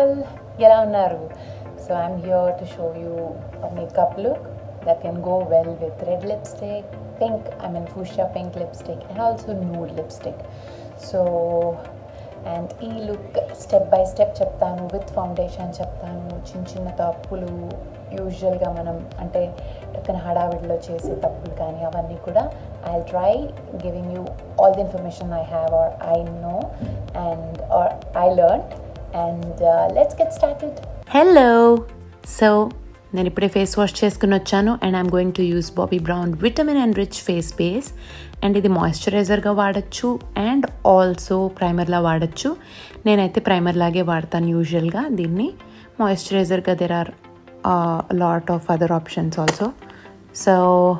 All ఎలా ఉన్నారు so I'm here to show you makeup look that can go well with red lipstick pink I mean fuchsia pink lipstick and also nude lipstick so and ఈ look step by step చెప్తాను with foundation చెప్తాను చిన్న చిన్న తప్పులు యూజువల్గా మనం అంటే టక్కన హడావిడిలో చేసే తప్పులు కానీ అవన్నీ కూడా I try giving you all the information I have or I know and or I learn and let's get started hello so నేను ఇప్పుడే ఫేస్ వాష్ చేసుకుని వచ్చాను and I'm going to use Bobbi Brown vitamin enriched face base and ఇది మాయిశ్చరైజర్గా వాడచ్చు and also ప్రైమర్లా వాడచ్చు నేనైతే primer లాగే వాడతాను యూజువల్గా దీన్ని మాయిశ్చరైజర్గా there are lot of other options also so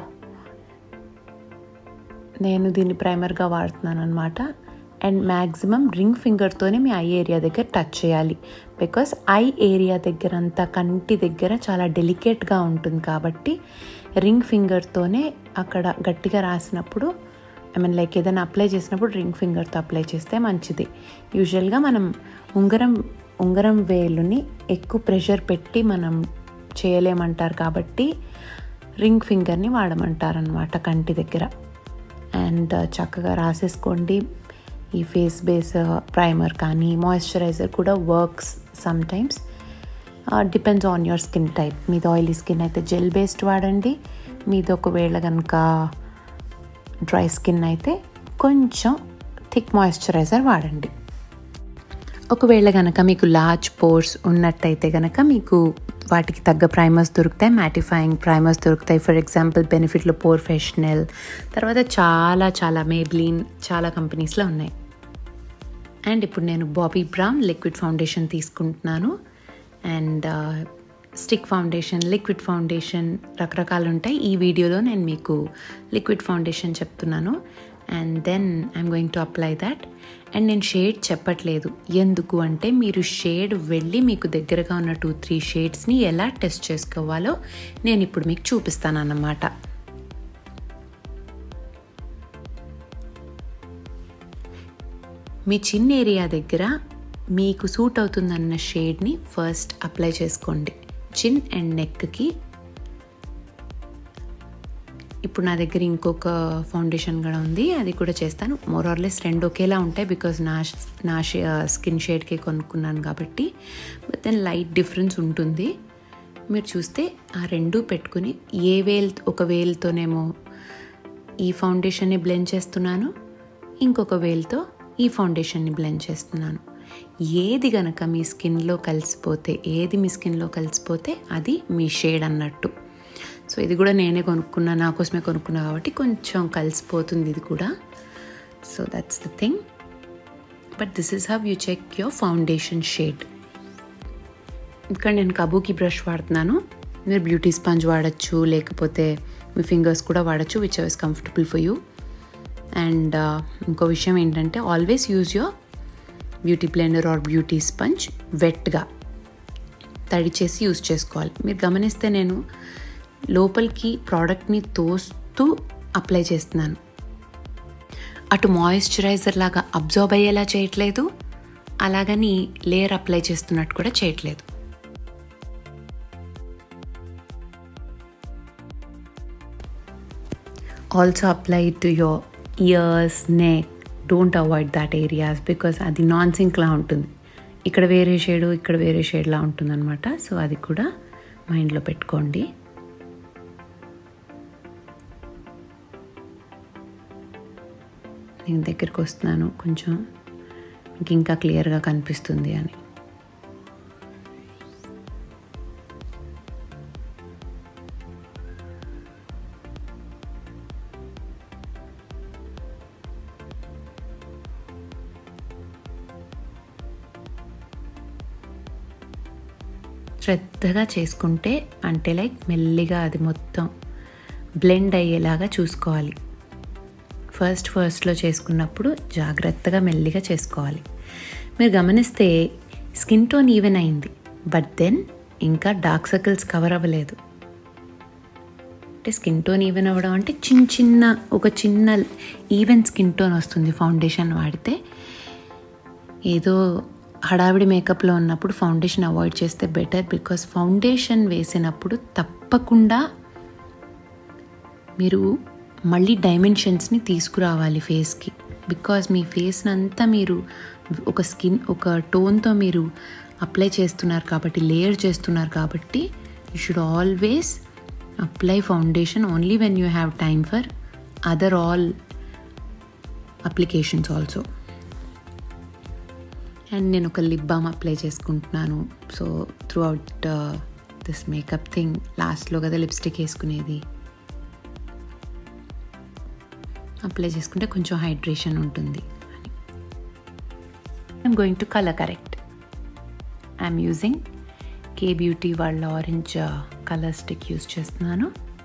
నేను దీన్ని ప్రైమర్గా వాడుతున్నాను అనమాట అండ్ మ్యాక్సిమం రింగ్ ఫింగర్తోనే మీ ఐ ఏరియా దగ్గర టచ్ చేయాలి బికాస్ ఐ ఏరియా దగ్గర అంతా కంటి దగ్గర చాలా డెలికేట్గా ఉంటుంది కాబట్టి రింగ్ ఫింగర్తోనే అక్కడ గట్టిగా రాసినప్పుడు ఐ మీన్ లైక్ ఏదైనా అప్లై చేసినప్పుడు రింగ్ ఫింగర్తో అప్లై చేస్తే మంచిది యూజువల్గా మనం ఉంగరం ఉంగరం వేలుని ఎక్కువ ప్రెషర్ పెట్టి మనం చేయలేమంటారు కాబట్టి రింగ్ ఫింగర్ని వాడమంటారనమాట కంటి దగ్గర అండ్ చక్కగా రాసేసుకోండి ఈ ఫేస్ బేస్ ప్రైమర్ కానీ మాయిశ్చరైజర్ కూడా works sometimes depends on your skin type మీది ఆయిలీ స్కిన్ అయితే జెల్ బేస్డ్ వాడండి మీది ఒకవేళ కనుక డ్రై స్కిన్ అయితే కొంచెం థిక్ మాయిశ్చరైజర్ వాడండి ఒకవేళ కనుక మీకు లార్జ్ పోర్స్ ఉన్నట్టయితే కనుక మీకు వాటికి తగ్గ ప్రైమర్స్ దొరుకుతాయి మ్యాటిఫైయింగ్ ప్రైమర్స్ దొరుకుతాయి ఫర్ ఎగ్జాంపుల్ బెనిఫిట్లో ప్రొఫెషనల్ తర్వాత చాలా చాలా మేబ్లీన్ చాలా కంపెనీస్లో ఉన్నాయి అండ్ ఇప్పుడు నేను బాబీ బ్రౌన్ లిక్విడ్ ఫౌండేషన్ తీసుకుంటున్నాను and stick foundation liquid foundation రకరకాలు ఉంటాయి ఈ వీడియోలో నేను మీకు లిక్విడ్ ఫౌండేషన్ చెప్తున్నాను and then I'm going to apply that and నేను షేడ్ చెప్పట్లేదు ఎందుకు అంటే మీరు షేడ్ వెళ్ళి మీకు దగ్గరగా ఉన్న టూ త్రీ షేడ్స్ని ఎలా టెస్ట్ చేసుకోవాలో నేను ఇప్పుడు మీకు చూపిస్తాను అన్నమాట మీ చిన్న ఏరియా దగ్గర మీకు సూట్ అవుతుందన్న షేడ్ని ఫస్ట్ అప్లై చేసుకోండి చిన్ అండ్ నెక్కి ఇప్పుడు నా దగ్గర ఇంకొక ఫౌండేషన్ కూడా ఉంది అది కూడా చేస్తాను మోర్ ఆర్లెస్ రెండు ఒకేలా ఉంటాయి బికాజ్ నా నా స్కిన్ షేడ్కే కొనుక్కున్నాను కాబట్టి బట్ దెన్ లైట్ డిఫరెన్స్ ఉంటుంది మీరు చూస్తే ఆ రెండు పెట్టుకుని ఏ వేల్ ఒక వేల్తోనేమో ఈ ఫౌండేషన్ని బ్లెండ్ చేస్తున్నాను ఇంకొక వేల్తో ఈ ఫౌండేషన్ని బ్లెండ్ చేస్తున్నాను ఏది గనక మీ స్కిన్లో కలిసిపోతే ఏది మీ స్కిన్లో కలిసిపోతే అది మీ షేడ్ అన్నట్టు సో ఇది కూడా నేనే కొనుక్కున్నా నా కోసమే కొనుక్కున్నా కాబట్టి కొంచెం కలిసిపోతుంది ఇది కూడా so that's the thing but this is how you check your foundation shade ఇక్కడ నేను కబూకి బ్రష్ వాడుతున్నాను మీరు బ్యూటీ స్పంజ్ వాడచ్చు లేకపోతే మీ ఫింగర్స్ కూడా వాడచ్చు which is comfortable for you and ఇంకో విషయం ఏంటంటే always use your beauty blender or beauty sponge వెట్గా తడి చేసి యూజ్ చేసుకోవాలి మీరు గమనిస్తే నేను లోపలికి ప్రోడక్ట్ని తోస్తూ అప్లై చేస్తున్నాను అటు మాయిశ్చరైజర్ లాగా అబ్జర్వ్ అయ్యేలా చేయట్లేదు అలాగని లేయర్ అప్లై చేస్తున్నట్టు కూడా చేయట్లేదు also apply to your ears neck don't avoid that areas because అది నాన్ సింక్లా ఉంటుంది ఇక్కడ వేరే షేడు ఇక్కడ వేరే షేడ్లా ఉంటుందన్నమాట సో అది కూడా మైండ్లో పెట్టుకోండి నేను దగ్గరికి వస్తున్నాను కొంచెం మీకు ఇంకా క్లియర్గా కనిపిస్తుంది అని శ్రద్ధగా చేసుకుంటే అంటే లైక్ మెల్లిగా అది మొత్తం బ్లెండ్ అయ్యేలాగా చూసుకోవాలి ఫస్ట్ ఫస్ట్లో చేసుకున్నప్పుడు జాగ్రత్తగా మెల్లిగా చేసుకోవాలి మీరు గమనిస్తే స్కిన్ టోన్ ఈవెన్ అయింది బట్ దెన్ ఇంకా డార్క్ సర్కిల్స్ కవర్ అవ్వలేదు అంటే స్కిన్ టోన్ ఈవెన్ అవ్వడం అంటే చిన్న చిన్న ఒక చిన్న ఈవెన్ స్కిన్ టోన్ వస్తుంది ఫౌండేషన్ వాడితే ఏదో హడావిడి మేకప్లో ఉన్నప్పుడు ఫౌండేషన్ అవాయిడ్ చేస్తే బెటర్ బికాస్ ఫౌండేషన్ వేసినప్పుడు తప్పకుండా మీరు మళ్ళీ డైమెన్షన్స్ని తీసుకురావాలి ఫేస్కి బికాజ్ మీ ఫేస్ని అంతా మీరు ఒక స్కిన్ ఒక టోన్తో మీరు అప్లై చేస్తున్నారు కాబట్టి లేయర్ చేస్తున్నారు కాబట్టి you should always apply foundation only when you have time for other all applications also and నేను ఒక లిప్ బామ్ అప్లై చేసుకుంటున్నాను so throughout this makeup thing లాస్ట్లో కదా లిప్స్టిక్ వేసుకునేది అప్లై చేసుకుంటే కొంచెం హైడ్రేషన్ ఉంటుంది I'm going to colour correct I'm using Kay Beauty వాళ్ళ ఆరెంజ్ కలర్ స్టిక్ యూజ్ చేస్తున్నాను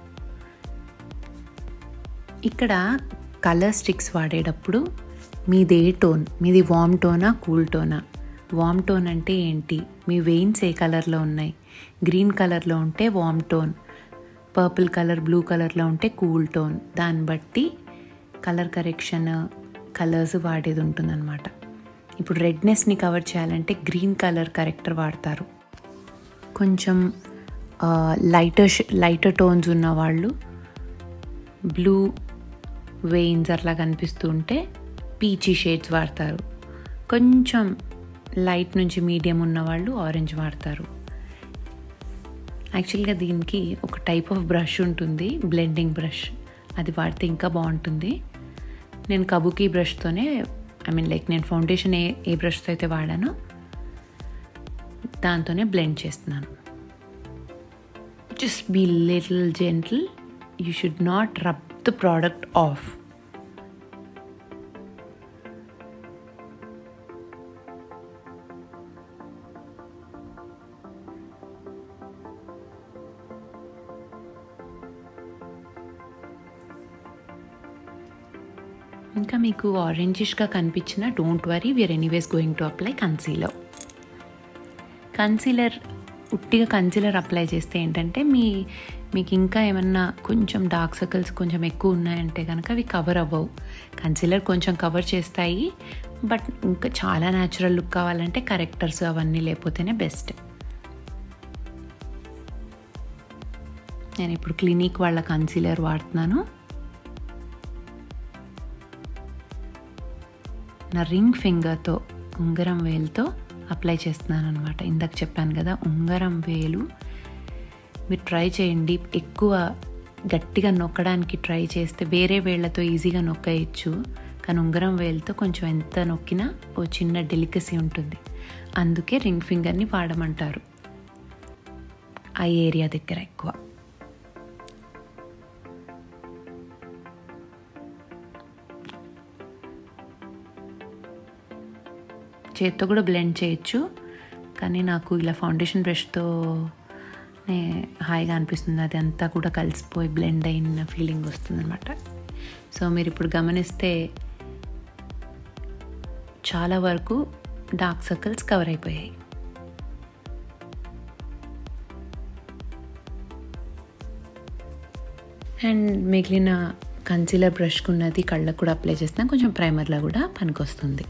ఇక్కడ కలర్ స్టిక్స్ వాడేటప్పుడు మీది ఏ టోన్ మీది వామ్ టోనా కూల్ టోనా వామ్ టోన్ అంటే ఏంటి మీ వెయిన్స్ ఏ కలర్లో ఉన్నాయి గ్రీన్ కలర్లో ఉంటే warm tone purple colour blue కలర్లో ఉంటే కూల్ టోన్ దాన్ని బట్టి కలర్ కరెక్షన్ కలర్స్ వాడేది ఉంటుందన్నమాట ఇప్పుడు రెడ్నెస్ని కవర్ చేయాలంటే గ్రీన్ కలర్ కరెక్టర్ వాడతారు కొంచెం లైటర్ లైటర్ టోన్స్ ఉన్న వాళ్ళు బ్లూ వెయిన్స్ అట్లా కనిపిస్తూ ఉంటే పీచీ షేడ్స్ వాడతారు కొంచెం లైట్ నుంచి మీడియం ఉన్న వాళ్ళు ఆరెంజ్ వాడతారు యాక్చువల్గా దీనికి ఒక టైప్ ఆఫ్ బ్రష్ ఉంటుంది బ్లెండింగ్ బ్రష్ అది వాడితే ఇంకా బాగుంటుంది నేను కబుకీ బ్రష్తోనే ఐ మీన్ లైక్ నేను ఫౌండేషన్ ఏ ఏ బ్రష్తో అయితే వాడానో దాంతోనే బ్లెండ్ చేస్తున్నాను just be little gentle you should not rub the product off ఇంకా మీకు ఆరెంజిష్గా కనిపించిన don't worry we're anyways going to apply concealer concealer ఉట్టిగా కన్సీలర్ అప్లై చేస్తే ఏంటంటే మీ మీకు ఇంకా ఏమన్నా కొంచెం డార్క్ సర్కిల్స్ కొంచెం ఎక్కువ ఉన్నాయంటే కనుక అవి కవర్ అవ్వవు కన్సీలర్ కొంచెం కవర్ చేస్తాయి బట్ ఇంకా చాలా న్యాచురల్ లుక్ కావాలంటే కరెక్టర్స్ అవన్నీ లేకపోతేనే బెస్ట్ నేను ఇప్పుడు క్లినిక్ వాళ్ళ కన్సీలర్ వాడుతున్నాను నా రింగ్ ఫింగర్తో ఉంగరం వేలుతో అప్లై చేస్తున్నాను అనమాట ఇందాక చెప్పాను కదా ఉంగరం వేలు మీరు ట్రై చేయండి ఎక్కువ గట్టిగా నొక్కడానికి ట్రై చేస్తే వేరే వేళ్లతో ఈజీగా నొక్కేయచ్చు కానీ ఉంగరం వేలుతో కొంచెం ఎంత నొక్కినా ఓ చిన్న డెలికసీ ఉంటుంది అందుకే రింగ్ ఫింగర్ని వాడమంటారు ఆ ఏరియా దగ్గర ఎక్కువ చేత్తో కూడా బ్లెండ్ చేయొచ్చు కానీ నాకు ఇలా ఫౌండేషన్ బ్రష్తో హాయిగా అనిపిస్తుంది అది అంతా కూడా కలిసిపోయి బ్లెండ్ అయిన ఫీలింగ్ వస్తుందన్నమాట సో మీరు ఇప్పుడు గమనిస్తే చాలా వరకు డార్క్ సర్కిల్స్ కవర్ అయిపోయాయి అండ్ మిగిలిన కన్సీలర్ బ్రష్కి ఉన్నది కళ్ళకు కూడా అప్లై చేస్తున్నా కొంచెం ప్రైమర్లో కూడా పనికొస్తుంది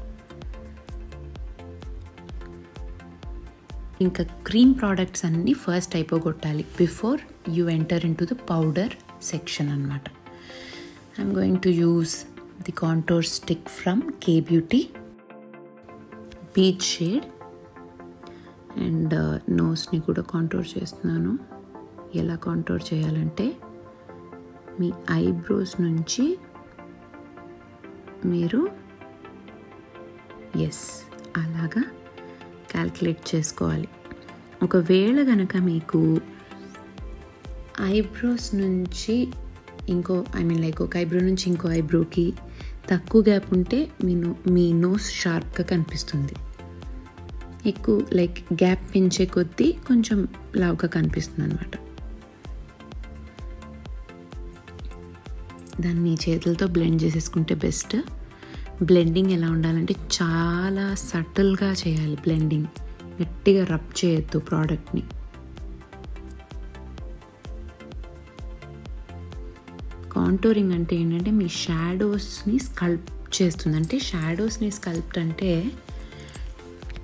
ఇంకా క్రీమ్ ప్రోడక్ట్స్ అన్నీ ఫస్ట్ అయిపోగొట్టాలి before you enter into the powder section అనమాట I'm going to use the contour stick from Kay Beauty beach shade and నోస్ని కూడా కాంటోర్ చేస్తున్నాను ఎలా కాంటోర్ చేయాలంటే మీ ఐబ్రోస్ నుంచి మీరు ఎస్ అలాగా క్యాల్కులేట్ చేసుకోవాలి ఒకవేళ కనుక మీకు ఐబ్రోస్ నుంచి ఇంకో ఐ మీన్ లైక్ ఒక ఐబ్రో నుంచి ఇంకో ఐబ్రోకి తక్కువ గ్యాప్ ఉంటే మీ నో మీ నోస్ షార్ప్గా కనిపిస్తుంది ఎక్కువ లైక్ గ్యాప్ పెంచే కొద్దీ కొంచెం లావుగా కనిపిస్తుంది అనమాట దాన్ని చేతులతో బ్లెండ్ చేసేసుకుంటే బెస్ట్ బ్లెండింగ్ ఎలా ఉండాలంటే చాలా సటిల్గా చేయాలి బ్లెండింగ్ గట్టిగా రబ్ చేయొద్దు ప్రోడక్ట్ని కాంటోరింగ్ అంటే ఏంటంటే మీ షాడోస్ని స్కల్ప్ చేస్తుంది అంటే షాడోస్ని స్కల్ప్ట్ అంటే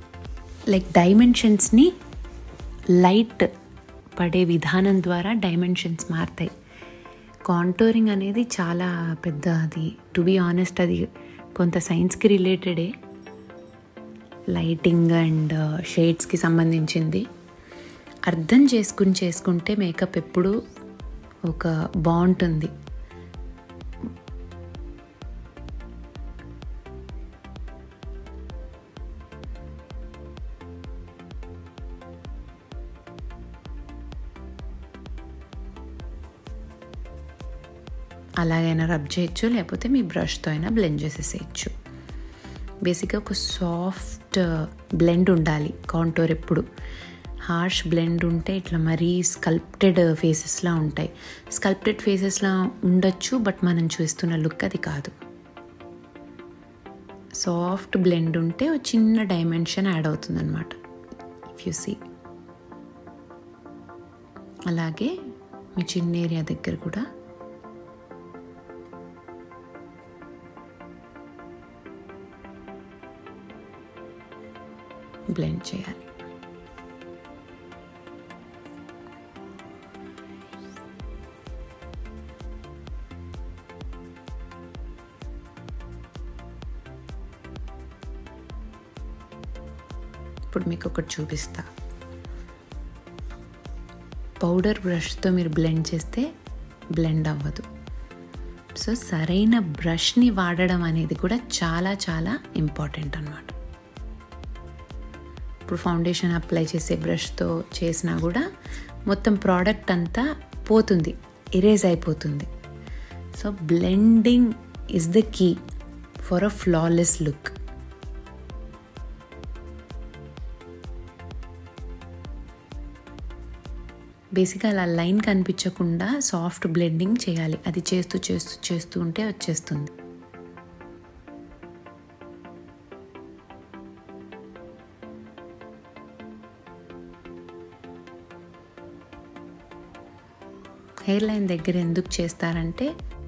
లైక్ డైమెన్షన్స్ని లైట్ పడే విధానం ద్వారా డైమెన్షన్స్ మారుతాయి కాంటోరింగ్ అనేది చాలా పెద్ద అది టు బీ ఆనెస్ట్ అది కొంత సైన్స్కి రిలేటెడే లైటింగ్ అండ్ షేడ్స్కి సంబంధించింది అర్థం చేసుకుని చేసుకుంటే మేకప్ ఎప్పుడు ఒక బాగుంటుంది అలాగైనా రబ్ చేయొచ్చు లేకపోతే మీ బ్రష్తో అయినా బ్లెండ్ చేసేసేయచ్చు బేసిక్గా ఒక సాఫ్ట్ బ్లెండ్ ఉండాలి కాంటోర్ ఎప్పుడు హార్ష్ బ్లెండ్ ఉంటే ఇట్లా మరీ స్కల్ప్టెడ్ ఫేసెస్లా ఉంటాయి స్కల్ప్టెడ్ ఫేసెస్లా ఉండొచ్చు బట్ మనం చూస్తున్న లుక్ అది కాదు సాఫ్ట్ బ్లెండ్ ఉంటే ఒక చిన్న డైమెన్షన్ యాడ్ అవుతుంది అనమాట ఇఫ్ యూ సీ అలాగే మీ చిన్న ఏరియా దగ్గర కూడా బ్లెండ్ చేయాలి ఇప్పుడు మీకు ఒకటి చూపిస్తా పౌడర్ బ్రష్తో మీరు బ్లెండ్ చేస్తే బ్లెండ్ అవ్వదు సో సరైన బ్రష్ని వాడడం అనేది కూడా చాలా చాలా ఇంపార్టెంట్ అన్నమాట ఇప్పుడు ఫౌండేషన్ అప్లై చేసే బ్రష్తో చేసినా కూడా మొత్తం ప్రోడక్ట్ అంతా పోతుంది ఎరేజ్ అయిపోతుంది so blending is the key for a flawless look బేసిక్గా అలా లైన్ కనిపించకుండా సాఫ్ట్ బ్లెండింగ్ చేయాలి అది చేస్తూ చేస్తూ చేస్తూ ఉంటే వచ్చేస్తుంది హెయిర్ లైన్ దగ్గర ఎందుకు చేస్తారంటే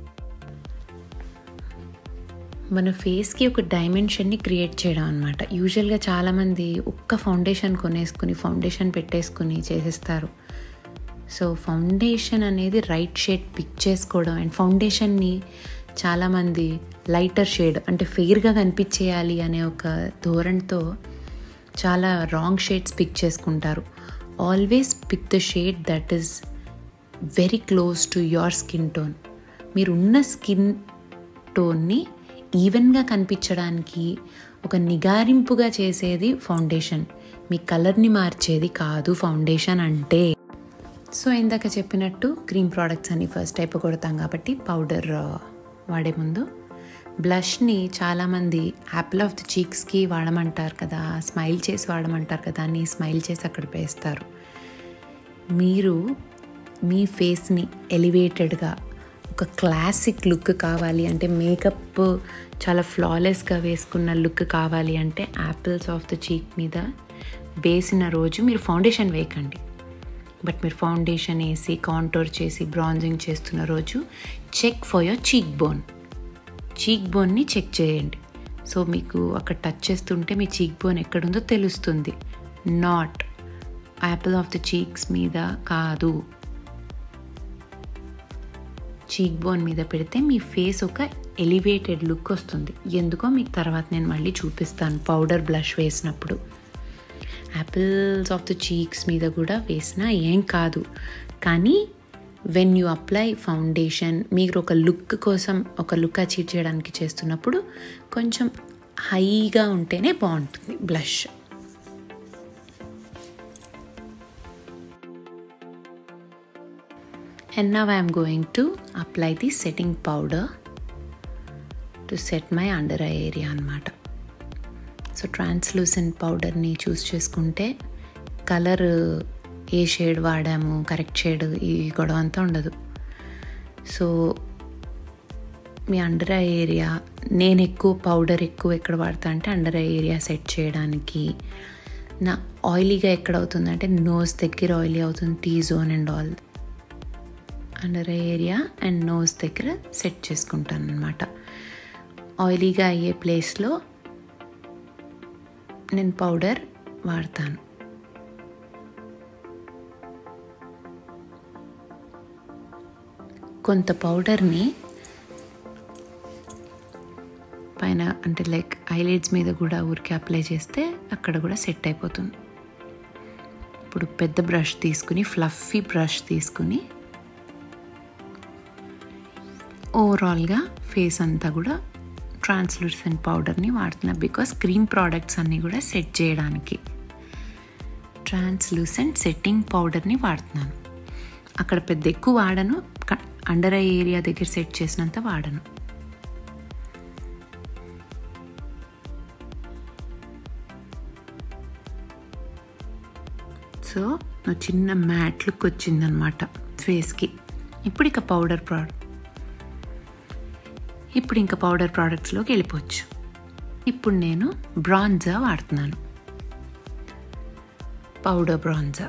మన ఫేస్కి ఒక డైమెన్షన్ని క్రియేట్ చేయడం అనమాట యూజువల్గా చాలామంది ఒక్క ఫౌండేషన్ కొనేసుకుని ఫౌండేషన్ పెట్టేసుకుని చేసేస్తారు సో ఫౌండేషన్ అనేది రైట్ షేడ్ పిక్ చేసుకోవడం అండ్ ఫౌండేషన్ని చాలామంది లైటర్ షేడ్ అంటే ఫెయిర్గా కనిపించేయాలి అనే ఒక ధోరణితో చాలా రాంగ్ షేడ్స్ పిక్ చేసుకుంటారు always pick the shade that is very close to your skin tone మీరున్న స్కిన్ టోన్ని ఈవెన్గా కనిపించడానికి ఒక నిగారింపుగా చేసేది ఫౌండేషన్ మీ కలర్ని మార్చేది కాదు ఫౌండేషన్ అంటే సో ఇందాక చెప్పినట్టు క్రీమ్ ప్రోడక్ట్స్ అని ఫస్ట్ అయిపోగొడతాం కాబట్టి పౌడర్ వాడే ముందు బ్లష్ని చాలామంది యాపిల్ ఆఫ్ ది చీక్స్కి వాడమంటారు కదా స్మైల్ చేసి వాడమంటారు కదా అని స్మైల్ చేసి అక్కడ వేస్తారు మీరు మీ ఫేస్ని ఎలివేటెడ్గా ఒక క్లాసిక్ లుక్ కావాలి అంటే మేకప్ చాలా ఫ్లాలెస్గా వేసుకున్న లుక్ కావాలి అంటే యాపిల్స్ ఆఫ్ ద చీక్ మీద వేసిన రోజు మీరు ఫౌండేషన్ వేయకండి బట్ మీరు ఫౌండేషన్ వేసి కాంటోర్ చేసి బ్రాంజింగ్ చేస్తున్న రోజు check for your cheekbone చీక్ బోన్ని చెక్ చేయండి సో మీకు అక్కడ టచ్ చేస్తుంటే మీ చీక్ బోన్ ఎక్కడుందో తెలుస్తుంది not apple of the cheeks మీద కాదు చీక్ బోన్ మీద పెడితే మీ ఫేస్ ఒక ఎలివేటెడ్ లుక్ వస్తుంది ఎందుకో మీకు తర్వాత నేను మళ్ళీ చూపిస్తాను పౌడర్ బ్లష్ వేసినప్పుడు యాపిల్స్ ఆఫ్ ద చీక్స్ మీద కూడా వేసినా ఏం కాదు కానీ వెన్ యూ అప్లై ఫౌండేషన్ మీరు ఒక లుక్ కోసం ఒక లుక్ అచీవ్ చేయడానికి చేస్తున్నప్పుడు కొంచెం హైగా ఉంటేనే బాగుంటుంది blush And now I am going to apply the setting powder to set my under eye area అనమాట సో ట్రాన్స్లూసెంట్ పౌడర్ని చూస్ చేసుకుంటే కలర్ ఏ షేడ్ వాడాము కరెక్ట్ షేడ్ ఈ గొడవ అంతా ఉండదు సో మీ అండర్ ఐ ఏరియా నేను ఎక్కువ పౌడర్ ఎక్కువ ఎక్కడ వాడతా అంటే అండర్ ఐ ఏరియా సెట్ చేయడానికి నా ఆయిలీగా ఎక్కడ అవుతుంది అంటే నోస్ దగ్గర ఆయిలీ అవుతుంది T zone and all under eye area and nose దగ్గర సెట్ చేసుకుంటాను అనమాట ఆయిలీగా అయ్యే ప్లేస్లో నేను పౌడర్ వాడతాను కొంత పౌడర్ని పైన అంటే లైక్ ఐలైట్స్ మీద కూడా ఊరికి అప్లై చేస్తే అక్కడ కూడా సెట్ అయిపోతుంది ఇప్పుడు పెద్ద బ్రష్ తీసుకుని ఫ్లఫీ బ్రష్ తీసుకుని ఓవరాల్గా ఫేస్ అంతా కూడా ట్రాన్స్లూసెంట్ పౌడర్ని వాడుతున్నా బికాస్ క్రీమ్ ప్రోడక్ట్స్ అన్నీ కూడా సెట్ చేయడానికి ట్రాన్స్లూసెంట్ సెట్టింగ్ పౌడర్ని వాడుతున్నాను అక్కడ పెద్ద ఎక్కువ వాడను అండర్ ఐ ఏరియా దగ్గర సెట్ చేసినంత వాడను సో చిన్న మ్యాట్ లుక్ వచ్చిందనమాట ఫేస్కి ఇప్పుడు ఇక పౌడర్ ప్రోడక్ట్ ఇప్పుడు ఇంకా పౌడర్ ప్రోడక్ట్స్లోకి వెళ్ళిపోవచ్చు ఇప్పుడు నేను బ్రాంజా వాడుతున్నాను పౌడర్ బ్రాంజా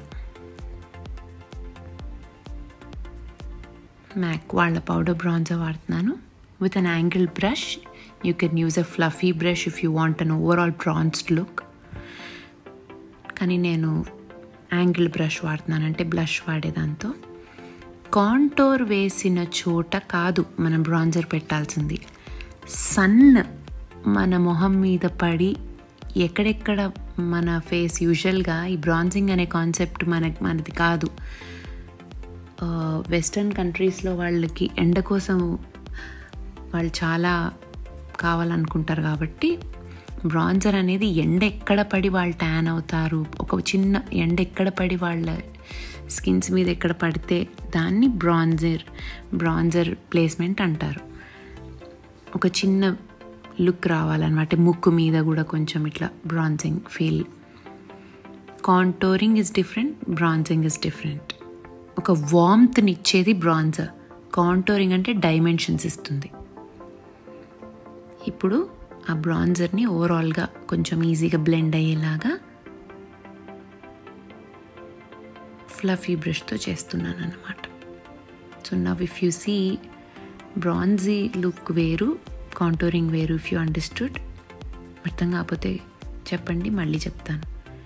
మ్యాక్ వాళ్ళ పౌడర్ బ్రాంజా వాడుతున్నాను with an angle brush you can use a fluffy brush if you want an overall bronzed look కానీ నేను యాంగిల్ బ్రష్ వాడుతున్నాను అంటే బ్లష్ వాడేదాంతో కాంటోర్ వేసిన చోట కాదు మనం బ్రాంజర్ పెట్టాల్సింది సన్ మన మొహం మీద పడి ఎక్కడెక్కడ మన ఫేస్ యూజువల్గా ఈ బ్రాంజింగ్ అనే కాన్సెప్ట్ మన మనది కాదు వెస్ట్రన్ కంట్రీస్లో వాళ్ళకి ఎండ కోసం వాళ్ళు చాలా కావాలనుకుంటారు కాబట్టి బ్రాంజర్ అనేది ఎండ ఎక్కడ పడి వాళ్ళు ట్యాన్ అవుతారు ఒక చిన్న ఎండ ఎక్కడ పడి వాళ్ళ స్కిన్స్ మీద ఎక్కడ పడితే దాన్ని బ్రాంజర్ బ్రాంజర్ ప్లేస్మెంట్ అంటారు ఒక చిన్న లుక్ రావాలన్నమాట ముక్కు మీద కూడా కొంచెం ఇట్లా bronzing feel contouring is different bronzing is different ఒక వామ్త్ని ఇచ్చేది బ్రాంజర్ కాంటోరింగ్ అంటే డైమెన్షన్స్ ఇస్తుంది ఇప్పుడు ఆ బ్రాంజర్ని ఓవరాల్గా కొంచెం ఈజీగా బ్లెండ్ అయ్యేలాగా ఫ్లఫీ బ్రష్తో చేస్తున్నాను అనమాట so now if you see bronzy look వేరు కాంటోరింగ్ వేరు ఇఫ్ యూ అండర్స్టూడ్ అర్థం కాకపోతే చెప్పండి మళ్ళీ చెప్తాను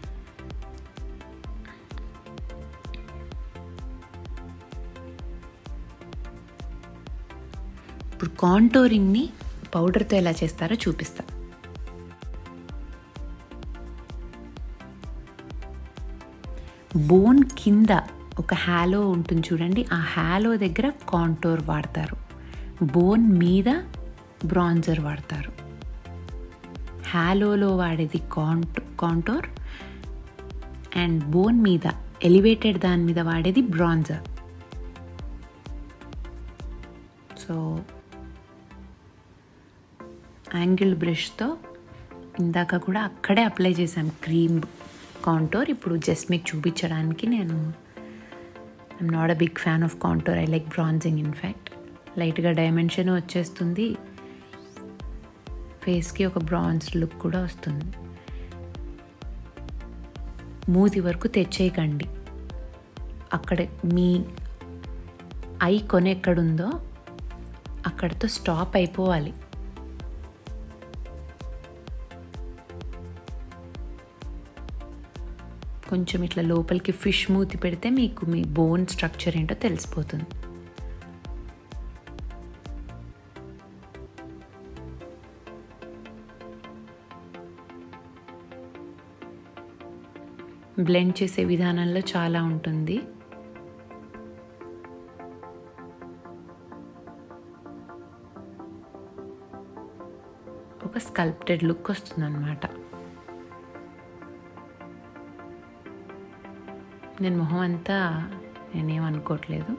ఇప్పుడు కాంటోరింగ్ని పౌడర్తో ఎలా చేస్తారో చూపిస్తా బోన్ కింద ఒక హ్యాలో ఉంటుంది చూడండి ఆ హ్యాలో దగ్గర కాంటోర్ వాడతారు బోన్ మీద బ్రాంజర్ వాడతారు హ్యాలోలో వాడేది కాంట్ కాంటోర్ అండ్ బోన్ మీద ఎలివేటెడ్ దాని మీద వాడేది బ్రాంజర్ సో యాంగిల్ బ్రష్తో ఇందాక కూడా అక్కడే అప్లై చేశాం క్రీమ్ కాంటోర్ ఇప్పుడు జస్ట్ మీకు చూపించడానికి నేను I'm not a big fan of contour I like bronzing in fact లైట్గా డైమెన్షన్ వచ్చేస్తుంది ఫేస్కి ఒక బ్రాన్స్ లుక్ కూడా వస్తుంది మూతి వరకు తెచ్చేయకండి అక్కడే మీ ఐ కొన ఎక్కడుందో అక్కడితో స్టాప్ అయిపోవాలి కొంచెం ఇట్లా లోపలికి ఫిష్ మూతి పెడితే మీకు మీ బోన్ స్ట్రక్చర్ ఏంటో తెలిసిపోతుంది బ్లెండ్ చేసే విధానంలో చాలా ఉంటుంది ఒక స్కల్ప్టెడ్ లుక్ వస్తుందన్నమాట నేను మొహం అంతా నేనేం అనుకోవట్లేదు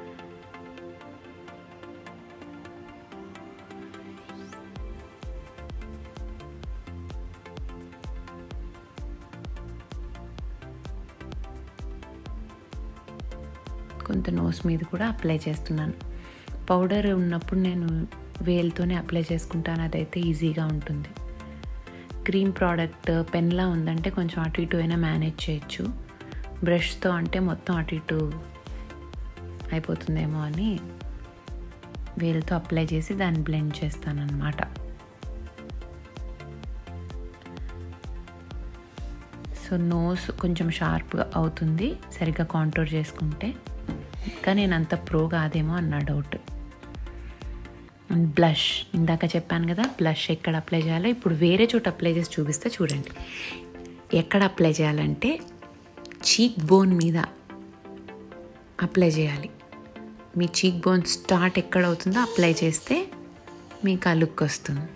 కొంత నోస్ మీద కూడా అప్లై చేస్తున్నాను పౌడర్ ఉన్నప్పుడు నేను వేలుతోనే అప్లై చేసుకుంటాను అదైతే ఈజీగా ఉంటుంది క్రీమ్ ప్రోడక్ట్ పెన్లా ఉందంటే కొంచెం అటు ఇటు అయినా మేనేజ్ చేయొచ్చు బ్రష్తో అంటే మొత్తం అటు ఇటు అయిపోతుందేమో అని వేలుతో అప్లై చేసి దాన్ని బ్లెండ్ చేస్తానన్నమాట సో నోస్ కొంచెం షార్ప్గా అవుతుంది సరిగ్గా కాంట్రోల్ చేసుకుంటే కానీ నేను అంత ప్రో కాదేమో అన్న డౌట్ అండ్ బ్లష్ ఇందాక చెప్పాను కదా బ్లష్ ఎక్కడ అప్లై చేయాలో ఇప్పుడు వేరే చోట అప్లై చేసి చూపిస్తే చూడండి ఎక్కడ అప్లై చేయాలంటే చీక్ బోన్ మీద అప్లై చేయాలి మీ చీక్ బోన్ స్టార్ట్ ఎక్కడ అవుతుందో అప్లై చేస్తే మీకు ఆ లుక్ వస్తుంది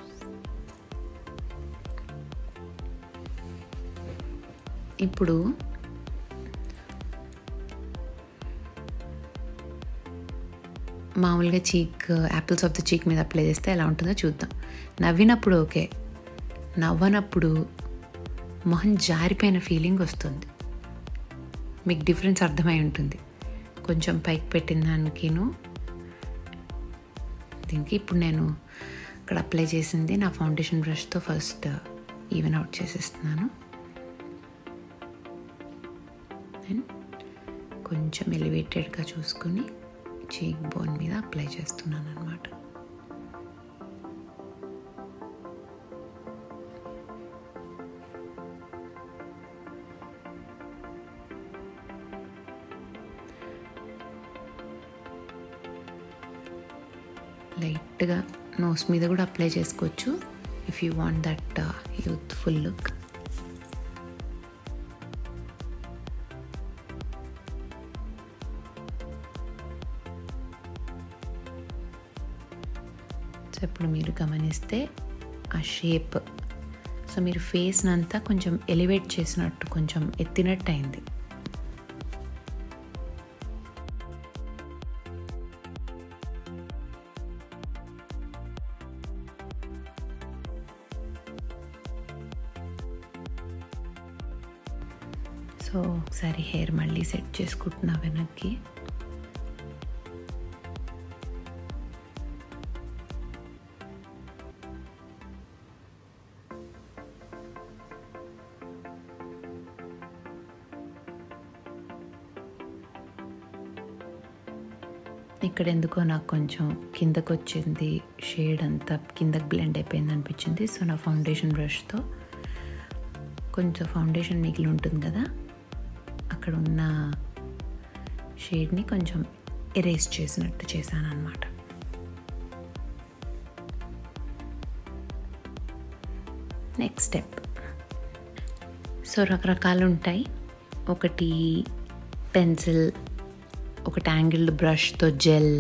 ఇప్పుడు మామూలుగా cheek apples of the cheek మీద అప్లై చేస్తే ఎలా ఉంటుందో చూద్దాం నవ్వినప్పుడు ఓకే నవ్వనప్పుడు మొహం జారిపోయిన ఫీలింగ్ వస్తుంది మీకు డిఫరెన్స్ అర్థమై ఉంటుంది కొంచెం పైకి పెట్టిన దానికిను దీనికి ఇప్పుడు నేను ఇక్కడ అప్లై చేసింది నా ఫౌండేషన్ బ్రష్తో ఫస్ట్ ఈవెన్ అవుట్ చేసేస్తున్నాను అండ్ కొంచెం ఎలివేటెడ్గా చూసుకుని చీక్ బోన్ మీద అప్లై చేస్తున్నాను అనమాట లైట్గా నోస్ మీద కూడా అప్లై చేసుకోవచ్చు if you want that youthful look so ఇప్పుడు మీరు గమనిస్తే ఆ షేప్ సో మీరు ఫేస్ని అంతా కొంచెం ఎలివేట్ చేసినట్టు కొంచెం ఎత్తినట్టు అయింది సో ఒకసారి హెయిర్ మళ్ళీ సెట్ చేసుకుంటున్నా వెనక్కి ఇక్కడ ఎందుకో నాకు కొంచెం కిందకు వచ్చింది షేడ్ అంతా కిందకి బ్లెండ్ అయిపోయింది అనిపించింది సో నా ఫౌండేషన్ బ్రష్తో కొంచెం ఫౌండేషన్ మిగిలి ఉంటుంది కదా అక్కడ ఉన్న షేడ్ని కొంచెం ఎరేస్ చేసినట్టు చేశాను అనమాట నెక్స్ట్ స్టెప్ సో రకరకాలు ఉంటాయి ఒకటి పెన్సిల్ ఒకటి యాంగిల్డ్ బ్రష్తో జెల్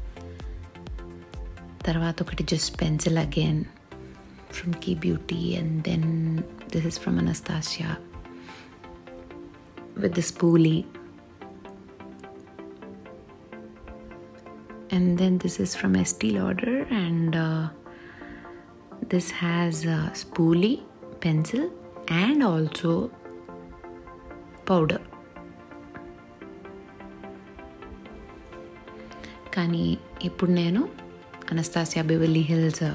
తర్వాత ఒకటి just pencil again from K beauty and then this is from Anastasia with the spoolie. And then this is from Estee Lauder, and uh, this has a spoolie, pencil, and also powder. కానీ ఇప్పుడు నేను Anastasia Beverly Hills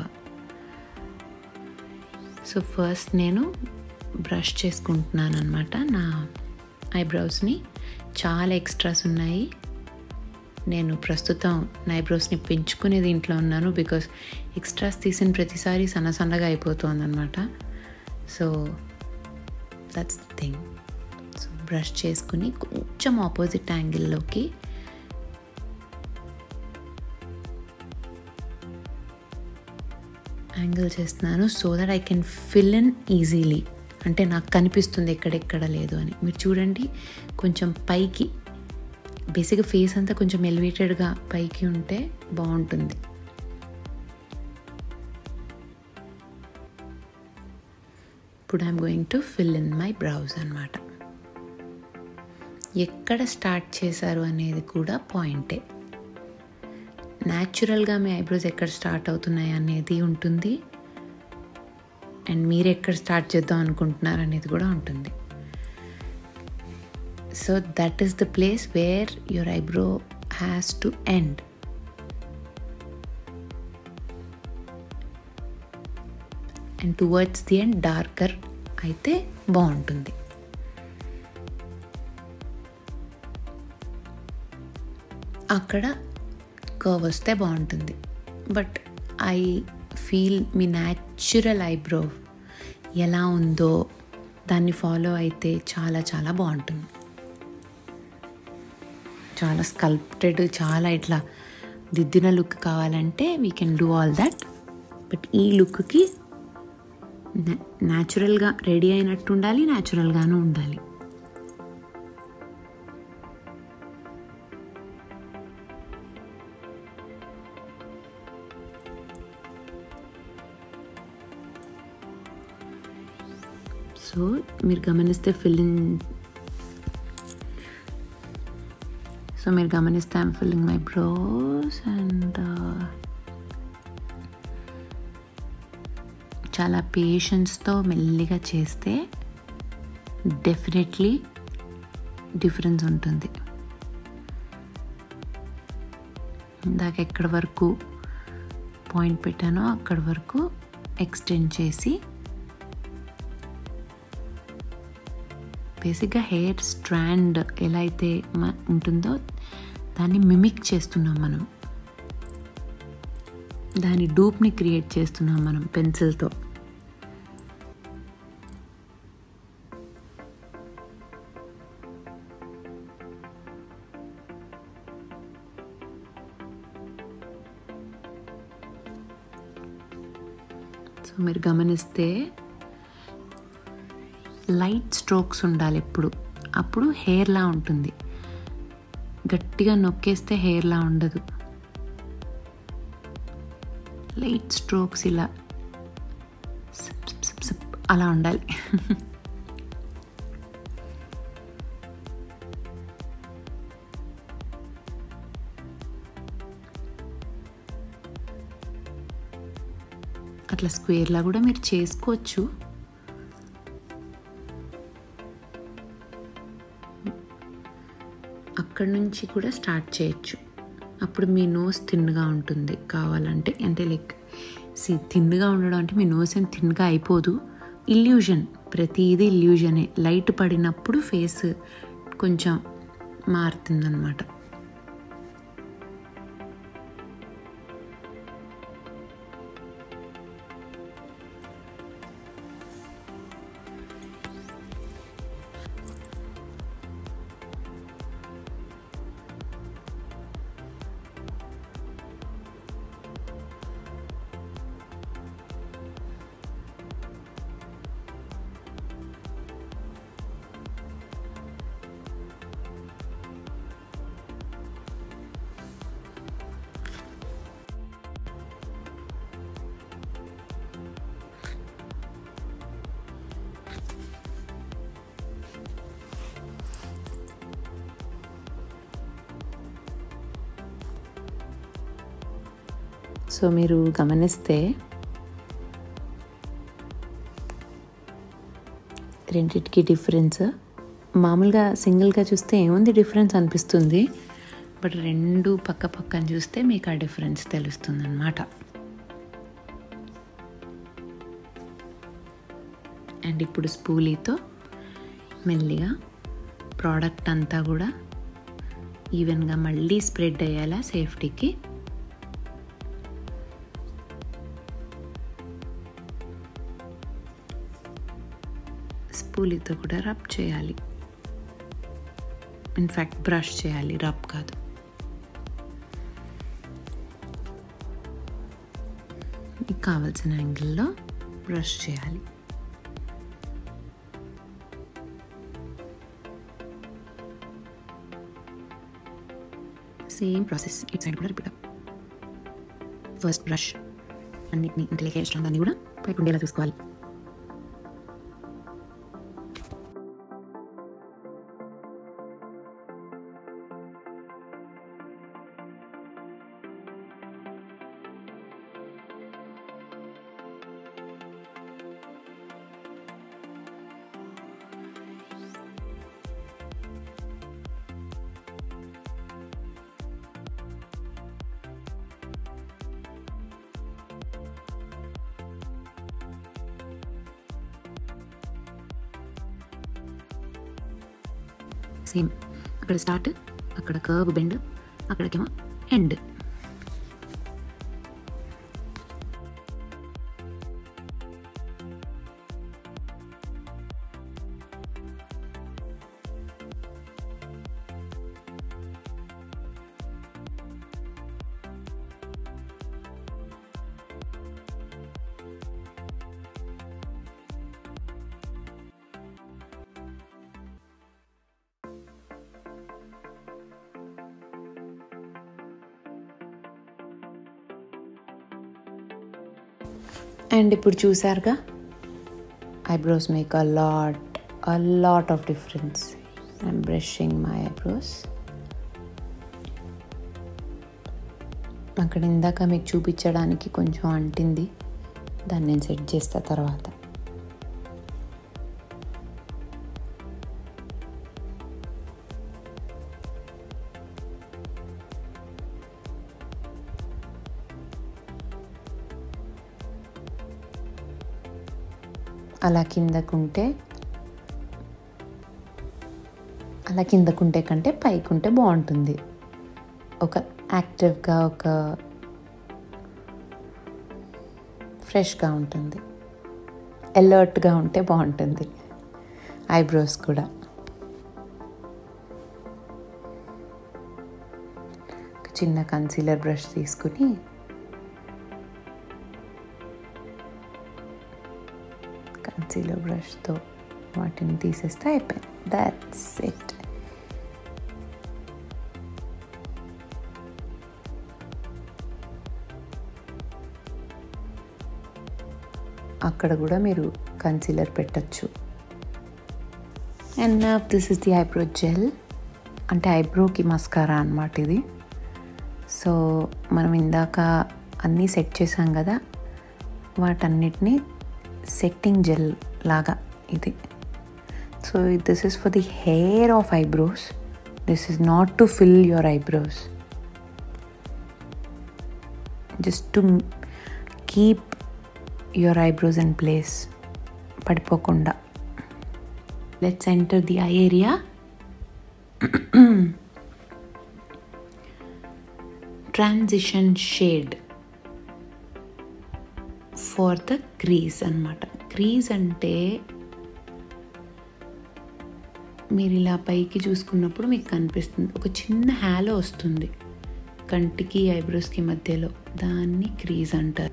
so first నేను brush చేసుకుంటున్నాను అనమాట నా ఐబ్రోస్ని చాలా extras ఉన్నాయి నేను ప్రస్తుతం నా ఐబ్రోస్ని పెంచుకునే దీంట్లో ఉన్నాను బికాస్ ఎక్స్ట్రాస్ తీసిన ప్రతిసారి సన్న సన్నగా అయిపోతుంది అనమాట so that's the thing so brush చేసుకుని కొంచెం ఆపోజిట్ యాంగిల్లోకి యాంగిల్ చేస్తున్నాను so that I can fill in easily అంటే నాకు కనిపిస్తుంది ఎక్కడెక్కడ లేదు అని మీరు చూడండి కొంచెం పైకి బేసిక్గా ఫేస్ అంతా కొంచెం ఎలివేటెడ్గా పైకి ఉంటే బాగుంటుంది ఇప్పుడు I'm going to fill in my brows అనమాట ఎక్కడ స్టార్ట్ చేశారు అనేది కూడా పాయింటే న్యాచురల్గా మీ ఐబ్రోస్ ఎక్కడ స్టార్ట్ అవుతున్నాయి అనేది ఉంటుంది అండ్ మీరు ఎక్కడ స్టార్ట్ చేద్దాం అనుకుంటున్నారు అనేది కూడా ఉంటుంది so that is the place where your eyebrow has to end and towards the end darker అయితే బాగుంటుంది అక్కడ కర్వ్ వస్తే బాగుంటుంది బట్ ఐ ఫీల్ మీ న్యాచురల్ ఐబ్రో ఎలా ఉందో దాన్ని ఫాలో అయితే చాలా చాలా బాగుంటుంది చాలా స్కల్ప్టెడ్ చాలా ఇట్లా దిద్దిన లుక్ కావాలంటే we can do all that but ఈ లుక్కి న్యాచురల్గా రెడీ అయినట్టు ఉండాలి న్యాచురల్గాను ఉండాలి సో మీరు గమనిస్తే ఫిల్లింగ్ సో మీరు గమనిస్తే I'm filling my brows and చాలా పేషెన్స్తో మెల్లిగా చేస్తే డెఫినెట్లీ డిఫరెన్స్ ఉంటుంది ఇందాక ఎక్కడి వరకు పాయింట్ పెట్టానో అక్కడి వరకు ఎక్స్టెండ్ చేసి బేసిక్గా హెయిర్ స్ట్రాండ్ ఎలా అయితే మ- ఉంటుందో దాన్ని మిమిక్ చేస్తున్నాం మనం దాని డూప్ని క్రియేట్ చేస్తున్నాం మనం పెన్సిల్తో సో మీరు గమనిస్తే లైట్ స్ట్రోక్స్ ఉండాలి ఎప్పుడు అప్పుడు హెయిర్లా ఉంటుంది గట్టిగా నొక్కేస్తే హెయిర్లా ఉండదు లైట్ స్ట్రోక్స్ ఇలా సిప్ సిప్ సిప్ సిప్ అలా ఉండాలి అట్లా స్క్వేర్లా కూడా మీరు చేసుకోవచ్చు అక్కడి నుంచి కూడా స్టార్ట్ చేయొచ్చు అప్పుడు మీ నోస్ థిన్గా ఉంటుంది కావాలంటే అంటే లైక్ సి థిన్గా ఉండడం అంటే మీ నోస్ ఏం థిన్గా అయిపోదు ఇల్యూజన్ ప్రతిదీ ఇల్యూజనే లైట్ పడినప్పుడు ఫేస్ కొంచెం మారుతుందన్నమాట సో మీరు గమనిస్తే రెండిటికి డిఫరెన్స్ మామూలుగా సింగిల్గా చూస్తే ఏముంది డిఫరెన్స్ అనిపిస్తుంది బట్ రెండు పక్క పక్కన చూస్తే మీకు ఆ డిఫరెన్స్ తెలుస్తుంది అనమాట అండ్ ఇప్పుడు స్పూలీతో మెల్లిగా ప్రోడక్ట్ అంతా కూడా ఈవెన్గా మళ్ళీ స్ప్రెడ్ అయ్యేలా సేఫ్టీకి స్పూలీతో కూడా రబ్ చేయాలి ఇన్ఫ్యాక్ట్ బ్రష్ చేయాలి రబ్ కాదు మీకు కావాల్సిన యాంగిల్లో బ్రష్ చేయాలి సేమ్ ప్రాసెస్ ఇట్ సైడ్ కూడా రిపీట్ ఫస్ట్ బ్రష్ అన్నిటిని అంటే లైక్ హెయిర్ స్ట్రాంగ్ అన్ని కూడా పైకి ఉండేలా చూసుకోవాలి సేమ్ అక్కడ స్టార్ట్ అక్కడ కర్వ్ బెండ్ అక్కడికేమో ఎండ్ అండ్ ఇప్పుడు చూసారుగా eyebrows make a lot a lot of difference I'm brushing my eyebrows అక్కడ ఇందాక మీకు చూపించడానికి కొంచెం అంటింది దాన్ని నేను సెట్ చేస్తా తర్వాత అలా కిందకుంటే అలా కిందకుంటే కంటే పైకుంటే బాగుంటుంది ఒక యాక్టివ్గా ఒక ఫ్రెష్గా ఉంటుంది అలర్ట్గా ఉంటే బాగుంటుంది ఐబ్రోస్ కూడా ఒక చిన్న కన్సీలర్ బ్రష్ తీసుకుని కన్సీలర్ బ్రష్తో వాటిని తీసేస్తే అయిపోయింది దాట్స్ ఇట్ అక్కడ కూడా మీరు కన్సీలర్ పెట్టచ్చు and this is the eyebrow gel అంటే ఐబ్రోకి మస్కారా అనమాట ఇది సో మనం ఇందాక అన్నీ సెట్ చేసాం కదా వాటన్నిటిని సెట్టింగ్ జెల్ లాగా ఇది so this is for the hair of eyebrows this is not to fill your eyebrows just to keep your eyebrows in place పడిపోకుండా let's enter the eye area transition shade for the crease అనమాట crease అంటే మీరు ఇలా పైకి చూసుకున్నప్పుడు మీకు కనిపిస్తుంది ఒక చిన్న హ్యాలో వస్తుంది కంటికి ఐబ్రోస్కి మధ్యలో దాన్ని క్రీజ్ అంటారు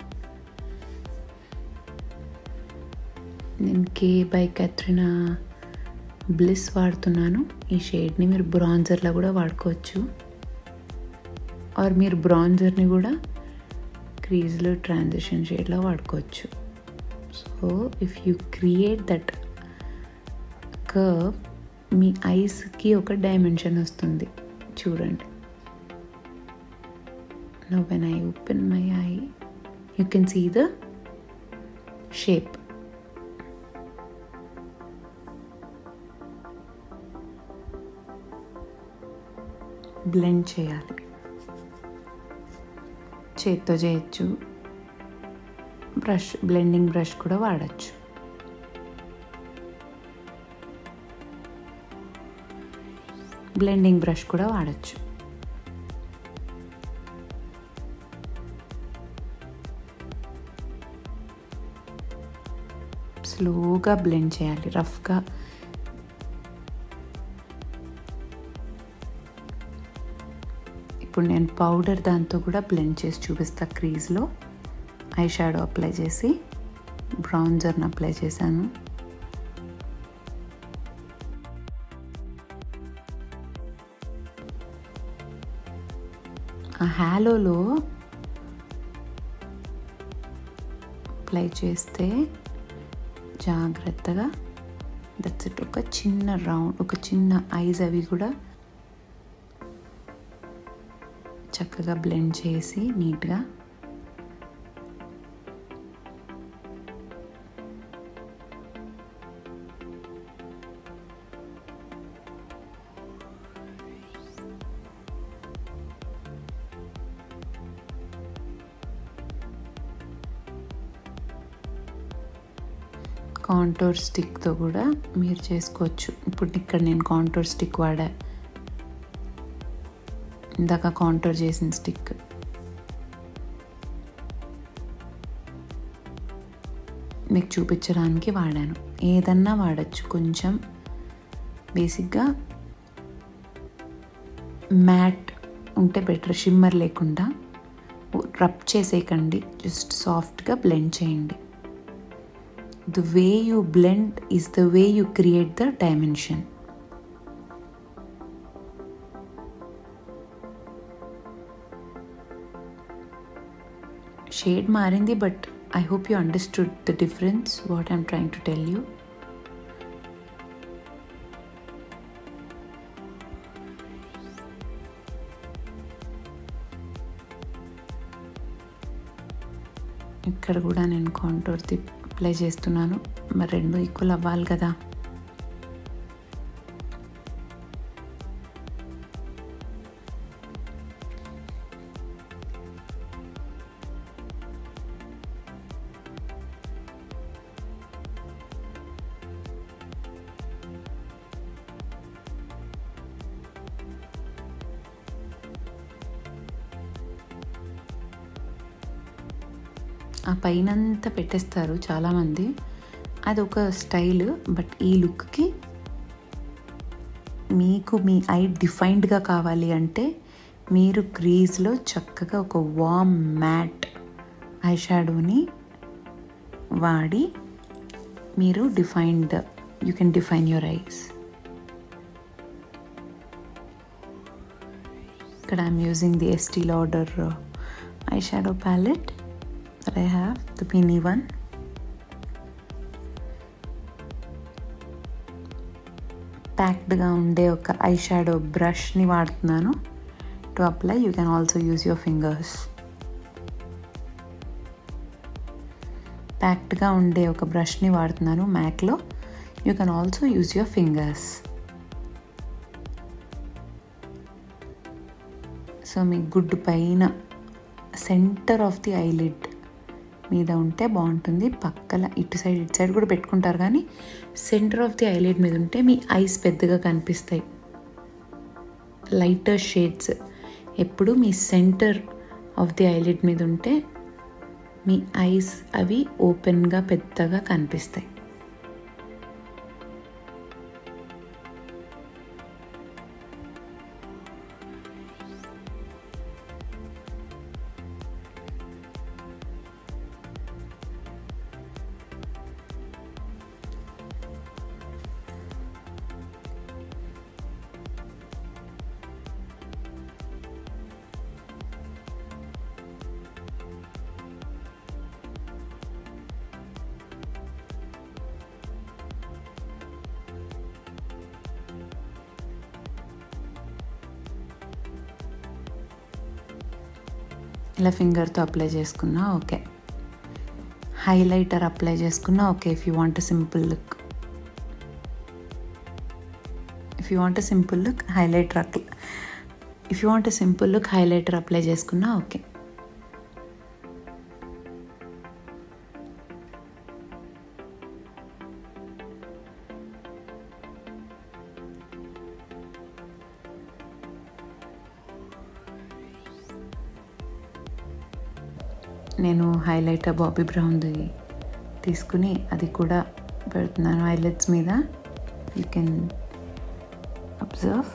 నేను కే బై కత్రినా బ్లిస్ వాడుతున్నాను ఈ షేడ్ని మీరు బ్రాంజర్లో కూడా వాడుకోవచ్చు ఆర్ మీరు బ్రాంజర్ని కూడా క్రీజ్లో ట్రాన్సిషన్ షేడ్లో వాడుకోవచ్చు so if you create that curve మీ ఐస్కి ఒక డైమెన్షన్ వస్తుంది చూడండి no when I open my eye you can see the shape blend చేయాలి చేత్తో చేయొచ్చు బ్రష్ బ్లెండింగ్ బ్రష్ కూడా వాడచ్చు బ్లెండింగ్ బ్రష్ కూడా వాడచ్చు స్లోగా బ్లెండ్ చేయాలి రఫ్గా ఇప్పుడు నేను పౌడర్ దాంతో కూడా బ్లెండ్ చేసి చూపిస్తా క్రీజ్లో ఐ షాడో అప్లై చేసి బ్రౌన్జర్ని అప్లై చేశాను ఆ హ్యాలోలో అప్లై చేస్తే జాగ్రత్తగా దట్స్ ఇట్ ఒక చిన్న రౌండ్ ఒక చిన్న ఐజ్ అవి కూడా చక్కగా బ్లెండ్ చేసి నీట్గా కాంటోర్ స్టిక్తో కూడా మీరు చేసుకోవచ్చు ఇప్పుడు ఇక్కడ నేను కాంటోర్ స్టిక్ వాడా ఇందాక కాంటోర్ చేసిన స్టిక్ మీకు చూపించడానికి వాడాను ఏదన్నా వాడచ్చు కొంచెం బేసిక్గా మ్యాట్ ఉంటే బెటర్ షిమ్మర్ లేకుండా రబ్ చేసేయకండి జస్ట్ సాఫ్ట్గా బ్లెండ్ చేయండి the way you blend is the way you create the dimension shade మారింది but I hope you understood the difference what I'm trying to tell you ఇక్కడ కూడా నేను contour apply చేస్తున్నాను మరి రెండు ఈక్వల్ అవ్వాలి కదా ఆ పైనంతా పెట్టేస్తారు చాలామంది అది ఒక స్టైల్ బట్ ఈ లుక్కి మీకు మీ ఐ డిఫైన్డ్గా కావాలి అంటే మీరు క్రీజ్లో చక్కగా ఒక వామ్ మ్యాట్ ఐ షాడోని వాడి మీరు defined you can define your eyes ఇక్కడ I'm using the Estee Lauder eye shadow palette that I have, the Beanie one. ప్యాక్డ్గా ఉండే ఒక ఐ షాడో బ్రష్ని వాడుతున్నాను to apply you can also use your fingers ప్యాక్డ్గా ఉండే ఒక బ్రష్ని వాడుతున్నాను మ్యాక్లో you can also use your fingers so మీ గుడ్డు పైన సెంటర్ ఆఫ్ ది ఐలిడ్ మీద ఉంటే బాగుంటుంది పక్కల ఇటు సైడ్ ఇటు సైడ్ కూడా పెట్టుకుంటారు కానీ సెంటర్ ఆఫ్ ది ఐలైట్ మీద ఉంటే మీ ఐస్ పెద్దగా కనిపిస్తాయి లైటర్ షేడ్స్ ఎప్పుడు మీ సెంటర్ ఆఫ్ ది ఐలైట్ మీద ఉంటే మీ ఐస్ అవి ఓపెన్గా పెద్దగా కనిపిస్తాయి ఇలా ఫింగర్తో అప్లై చేసుకున్నా ఓకే హైలైటర్ అప్లై చేసుకున్నా okay if you want simple look if you want simple look highlighter apply if you want simple look highlighter apply చేసుకున్నా ఓకే నేను హైలైటర్ బాబీ బ్రౌన్ది తీసుకుని అది కూడా పెడుతున్నాను హైలైట్స్ మీద యూ కెన్ అబ్జర్వ్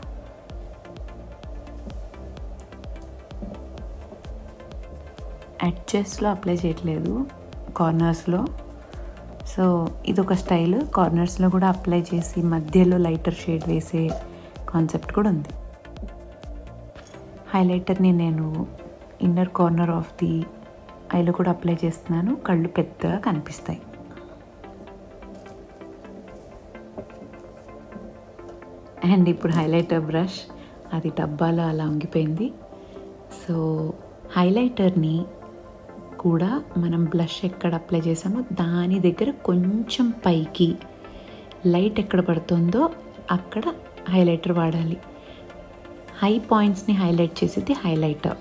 అడ్జస్ట్లో అప్లై చేయట్లేదు కార్నర్స్లో సో ఇది ఒక స్టైల్ కార్నర్స్లో కూడా అప్లై చేసి మధ్యలో లైటర్ షేడ్ వేసే కాన్సెప్ట్ కూడా ఉంది హైలైటర్ని నేను ఇన్నర్ కార్నర్ ఆఫ్ ది ఐలో కూడా అప్లై చేస్తున్నాను కళ్ళు పెద్దగా కనిపిస్తాయి అండ్ ఇప్పుడు హైలైటర్ బ్రష్ అది డబ్బాలో అలా ఉంగిపోయింది సో హైలైటర్ని కూడా మనం బ్లష్ ఎక్కడ అప్లై చేసామో దాని దగ్గర కొంచెం పైకి లైట్ ఎక్కడ పడుతుందో అక్కడ హైలైటర్ వాడాలి హై పాయింట్స్ని హైలైట్ చేసేది హైలైటర్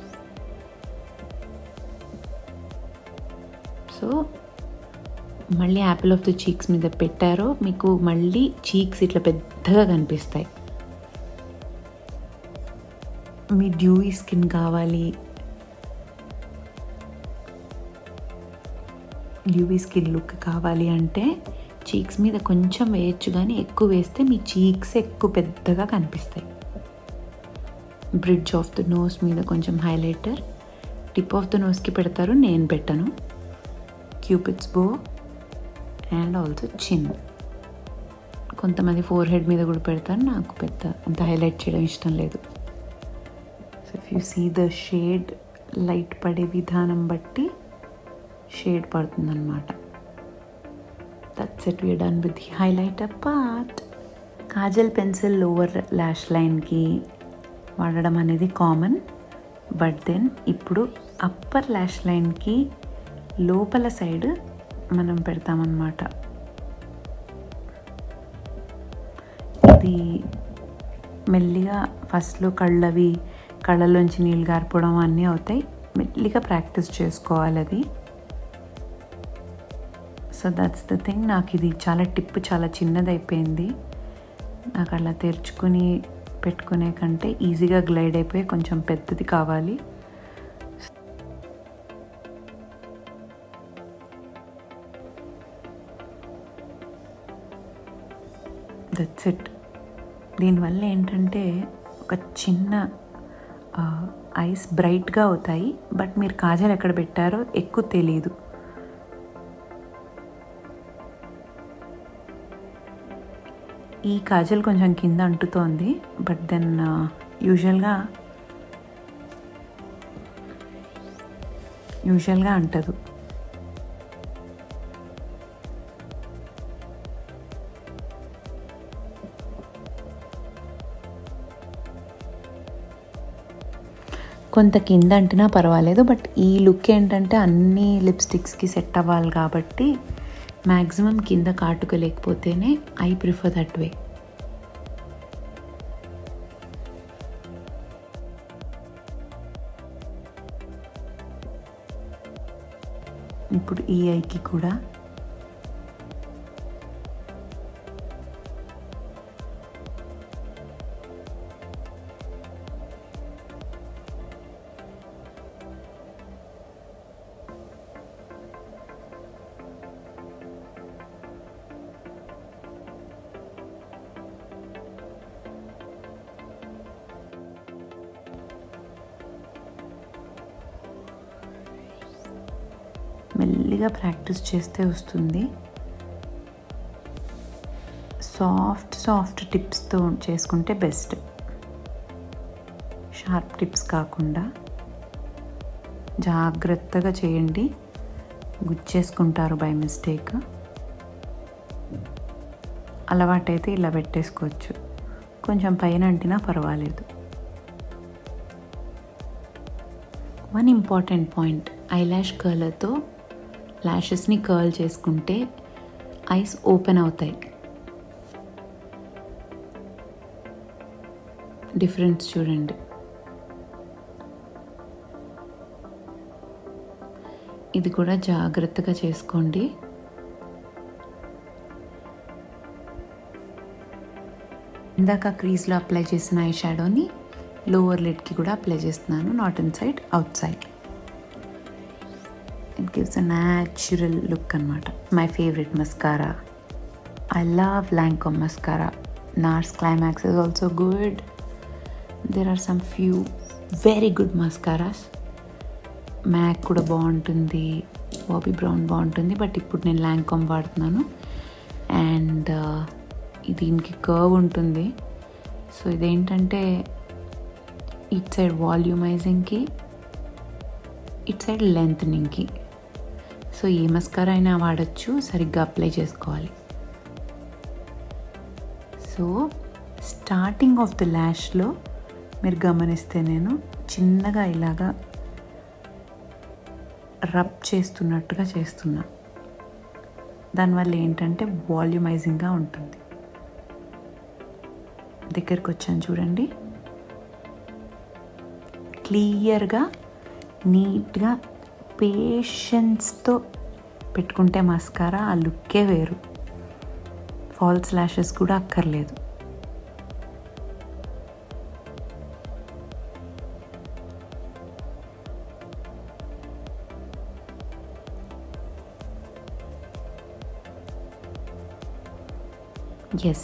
సో మళ్ళీ యాపిల్ ఆఫ్ ది చీక్స్ మీద పెట్టారో మీకు మళ్ళీ చీక్స్ ఇట్లా పెద్దగా కనిపిస్తాయి మీ డ్యూయి స్కిన్ కావాలి డ్యూబీ స్కిన్ లుక్ కావాలి అంటే చీక్స్ మీద కొంచెం వేయచ్చు కానీ ఎక్కువ వేస్తే మీ చీక్స్ ఎక్కువ పెద్దగా కనిపిస్తాయి బ్రిడ్జ్ ఆఫ్ ద నోస్ మీద కొంచెం హైలైటర్ టిప్ ఆఫ్ ద నోస్కి పెడతారు నేను పెట్టను క్యూపిడ్స్ బో అండ్ ఆల్సో చిన్ కొంతమంది ఫోర్ హెడ్ మీద కూడా పెడతారు నాకు పెద్ద అంత హైలైట్ చేయడం ఇష్టం లేదు so if you see the shade light పడే విధానం బట్టి షేడ్ పడుతుందన్నమాట that's it we done with the highlighter part kajal pencil lower lash లైన్కి వాడడం అనేది కామన్ బట్ దెన్ ఇప్పుడు అప్పర్ ల్యాష్ లైన్కి లోపల సైడ్ మనం పెడతామన్నమాట ఇది మెల్లిగా ఫస్ట్లో కళ్ళవి కళ్ళలోంచి నీళ్ళు గారిపోవడం అన్నీ అవుతాయి మెల్లిగా ప్రాక్టీస్ చేసుకోవాలి అది సో దట్స్ ద థింగ్ నాకు ఇది చాలా టిప్ చాలా చిన్నది అయిపోయింది నాకు అలా తెరుచుకుని పెట్టుకునే కంటే ఈజీగా గ్లైడ్ అయిపోయి కొంచెం పెద్దది కావాలి దట్స్ ఇట్ దీనివల్ల ఏంటంటే ఒక చిన్న ఐస్ బ్రైట్గా అవుతాయి బట్ మీరు కాజల్ ఎక్కడ పెట్టారో ఎక్కువ తెలియదు ఈ కాజల్ కొంచెం కింద అంటుతోంది బట్ దెన్ యూజువల్గా యూజువల్గా అంటదు కొంత కింద అంటున్నా పర్వాలేదు బట్ ఈ లుక్ ఏంటంటే అన్ని లిప్స్టిక్స్కి సెట్ అవ్వాలి కాబట్టి మ్యాక్సిమం కింద కాటుక లేకపోతేనే ఐ ప్రిఫర్ దట్ వే ఇప్పుడు ఈ ఐకి కూడా మెల్లిగా ప్రాక్టీస్ చేస్తే వస్తుంది సాఫ్ట్ సాఫ్ట్ టిప్స్తో చేసుకుంటే బెస్ట్ షార్ప్ టిప్స్ కాకుండా జాగ్రత్తగా చేయండి గుచ్చేసుకుంటారు బై మిస్టేక్ అలవాటైతే ఇలా పెట్టేసుకోవచ్చు కొంచెం పైన అంటినా పర్వాలేదు వన్ ఇంపార్టెంట్ పాయింట్ ఐలాష్ కర్లర్తో ల్యాషెస్ని కర్ల్ చేసుకుంటే ఐస్ ఓపెన్ అవుతాయి డిఫరెన్స్ చూడండి ఇది కూడా జాగ్రత్తగా చేసుకోండి ఇందాక క్రీజ్లో అప్లై చేసిన ఐ షాడోని లోవర్ లిడ్కి కూడా అప్లై చేస్తున్నాను not inside outside it gives a natural look అనమాట my favourite mascara I love Lancome mascara NARS Climax is also good there are some few very good mascaras MAC కూడా బాగుంటుంది Bobby brown బాగుంటుంది but ఇప్పుడు నేను ల్యాంకామ్ వాడుతున్నాను and దీనికి curve ఉంటుంది so ఇదేంటంటే ఇట్ సైడ్ వాల్యూమైజింగ్కి ఇట్ సైడ్ లెంత్నింగ్కి సో ఏ మస్కారా అయినా వాడచ్చు సరిగ్గా అప్లై చేసుకోవాలి సో స్టార్టింగ్ ఆఫ్ ద ల్యాష్లో మీరు గమనిస్తే నేను చిన్నగా ఇలాగా రబ్ చేస్తున్నట్టుగా చేస్తున్నా దానివల్ల ఏంటంటే వాల్యూమైజింగ్గా ఉంటుంది దగ్గరికి వచ్చాను చూడండి క్లియర్గా నీట్గా పేషెన్స్తో పెట్టుకుంటే మస్కారా ఆ లుక్కే వేరు ఫాల్స్ ల్యాషెస్ కూడా అక్కర్లేదు ఎస్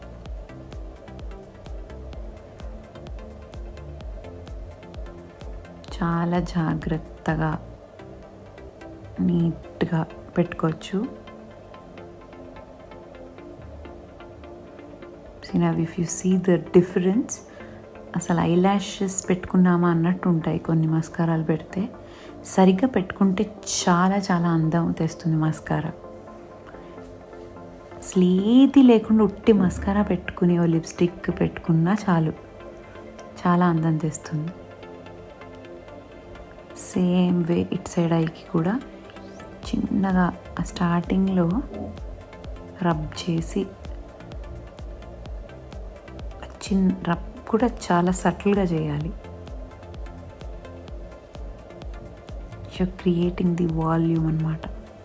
చాలా జాగ్రత్తగా నీట్గా పెట్టుకోవచ్చు సినవ్ if you see the difference అసలు ఐ ల్యాషెస్ పెట్టుకున్నామా అన్నట్టు ఉంటాయి కొన్ని మస్కారాలు పెడితే సరిగ్గా పెట్టుకుంటే చాలా చాలా అందం తెస్తుంది మస్కారా స్లేది లేకుండా ఉట్టి మస్కారా పెట్టుకుని ఓ లిప్స్టిక్ పెట్టుకున్నా చాలు చాలా అందం తెస్తుంది సేమ్ వే ఇట్ సైడ్ ఐకి కూడా చిన్నగా ఆ స్టార్టింగ్లో రబ్ చేసి చిన్న రబ్ కూడా చాలా సటిల్గా చేయాలి యు క్రియేటింగ్ ది వాల్యూమ్ అనమాట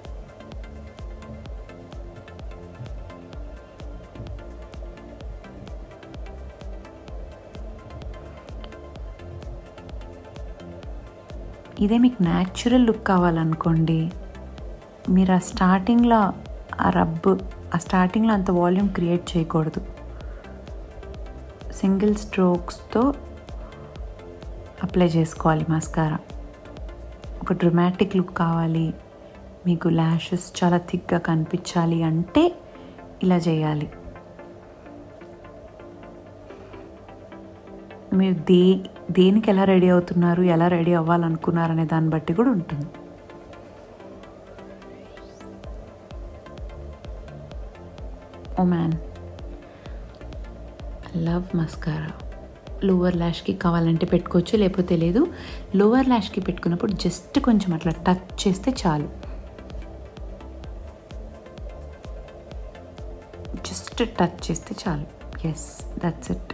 ఇదే మీకు న్యాచురల్ లుక్ కావాలనుకోండి మీరు ఆ స్టార్టింగ్లో ఆ రబ్ ఆ స్టార్టింగ్లో అంత వాల్యూమ్ క్రియేట్ చేయకూడదు సింగిల్ స్ట్రోక్స్తో అప్లై చేసుకోవాలి మస్కారా ఒక డ్రమాటిక్ లుక్ కావాలి మీకు ల్యాషెస్ చాలా థిక్గా కనిపించాలి అంటే ఇలా చేయాలి మీరు దే దేనికి ఎలా రెడీ అవుతున్నారు ఎలా రెడీ అవ్వాలనుకున్నారు అనే దాన్ని బట్టి కూడా ఉంటుంది oh man love mascara lower ల్యాష్కి కావాలంటే పెట్టుకోవచ్చు లేకపోతే లేదు లోవర్ ల్యాష్కి పెట్టుకున్నప్పుడు జస్ట్ కొంచెం అట్లా టచ్ చేస్తే చాలు జస్ట్ టచ్ చేస్తే చాలు yes that's it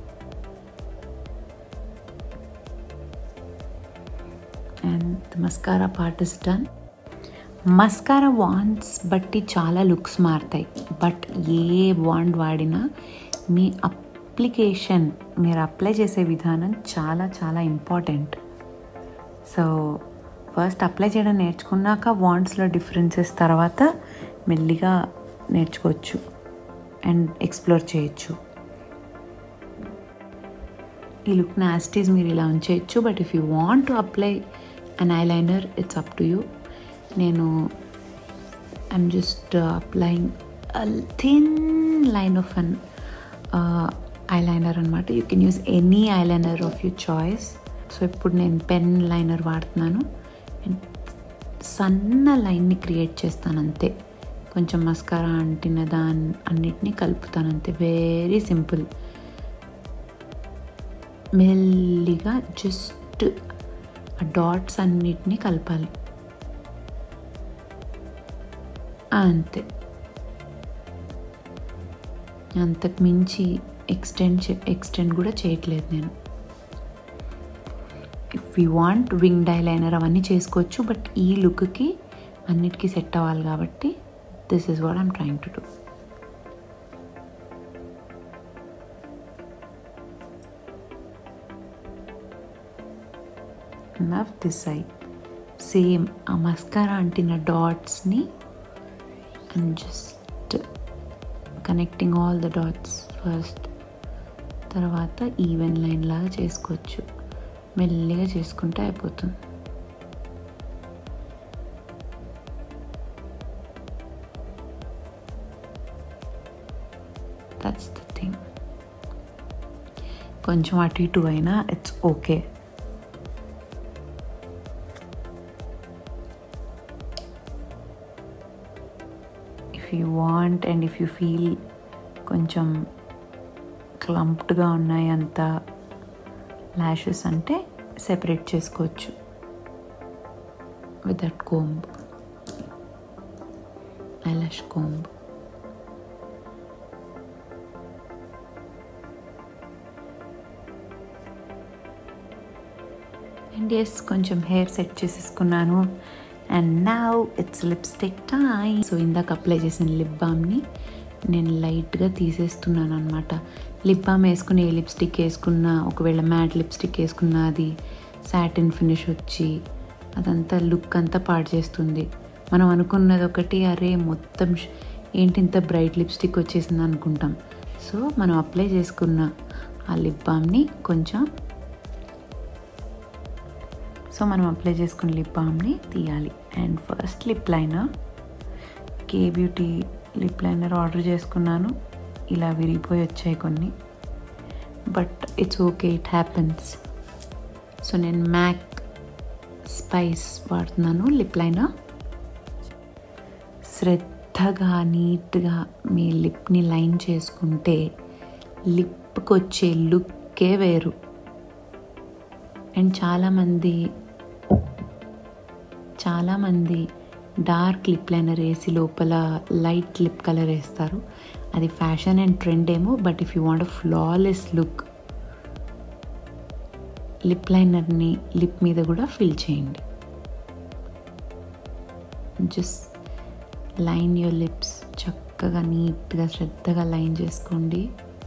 and the mascara part is done mascara wands బట్టి చాలా లుక్స్ మారుతాయి బట్ ఏ వాండ్ వాడినా మీ అప్లికేషన్ మీరు అప్లై చేసే విధానం చాలా చాలా ఇంపార్టెంట్ సో ఫస్ట్ అప్లై చేయడం నేర్చుకున్నాక వాండ్స్లో డిఫరెన్సెస్ తర్వాత మెల్లిగా నేర్చుకోవచ్చు అండ్ ఎక్స్ప్లోర్ చేయొచ్చు ఈ లుక్ నాస్టీస్ మీరు ఇలా ఉంచేయచ్చు but if you want to apply an eye liner it's up to you నేను I'm just applying thin line of an eye liner అనమాట you can use any eye liner of you choice so ఇప్పుడు నేను pen liner వాడుతున్నాను and సన్న లైన్ని create చేస్తాను అంతే కొంచెం మస్కారా అంటిన దాన్ని అన్నిటినీ కలుపుతాను అంతే వెరీ సింపుల్ మెల్లిగా జస్ట్ ఆ డాట్స్ అన్నిటినీ కలపాలి అంతే అంతకు మించి ఎక్స్టెండ్ ఎక్స్టెండ్ కూడా చేయట్లేదు నేను if you want wing eyeliner అవన్నీ చేసుకోవచ్చు బట్ ఈ లుక్కి అన్నిటికీ సెట్ అవ్వాలి కాబట్టి this is what I'm trying to do love this eye same ఆ మస్కారా అంటిన డాట్స్ని and just connecting all the dots first తర్వాత ఈవెన్ లైన్ లాగా చేసుకోవచ్చు మెల్లిగా చేసుకుంటే అయిపోతుంది దట్స్ ద థింగ్ కొంచెం అటు ఇటు అయినా it's okay if you want and if you feel కొంచెం క్లంప్డ్గా ఉన్నాయి అంత ల్యాషెస్ అంటే సెపరేట్ చేసుకోవచ్చు with that comb eyelash comb and yes కొంచెం హెయిర్ సెట్ చేసేసుకున్నాను and now it's lipstick time so ఇందాక అప్లై చేసిన లిప్ బామ్ని నేను లైట్గా తీసేస్తున్నాను అనమాట లిప్ బామ్ వేసుకుని ఏ లిప్స్టిక్ వేసుకున్నా ఒకవేళ మ్యాట్ లిప్స్టిక్ వేసుకున్నా అది సాటిన్ ఫినిష్ వచ్చి అదంతా లుక్ అంతా పాడు చేస్తుంది మనం అనుకున్నది ఒకటి అరే మొత్తం ష్- ఏంటి ఇంత బ్రైట్ లిప్స్టిక్ వచ్చేసింది అనుకుంటాం సో మనం అప్లై చేసుకున్న ఆ లిప్ బామ్ని కొంచెం సో మనం అప్లై చేసుకున్న లిప్ బామ్ని తీయాలి and first lip liner K beauty lip liner order చేసుకున్నాను ఇలా విరిగిపోయి వచ్చాయి కొన్ని but it's okay it happens so నేను మ్యాక్ స్పైస్ వాడుతున్నాను లిప్ లైనర్ శ్రద్ధగా నీట్గా మీ లిప్ని లైన్ చేసుకుంటే లిప్కి వచ్చే లుక్కే వేరు అండ్ చాలామంది చాలామంది డార్క్ లిప్ లైనర్ వేసి లోపల లైట్ లిప్ కలర్ వేస్తారు అది ఫ్యాషన్ అండ్ ట్రెండ్ ఏమో but if you want flawless look lip లైనర్ని లిప్ మీద కూడా ఫిల్ చేయండి జస్ట్ లైన్ యువర్ లిప్స్ చక్కగా నీట్గా శ్రద్ధగా లైన్ చేసుకోండి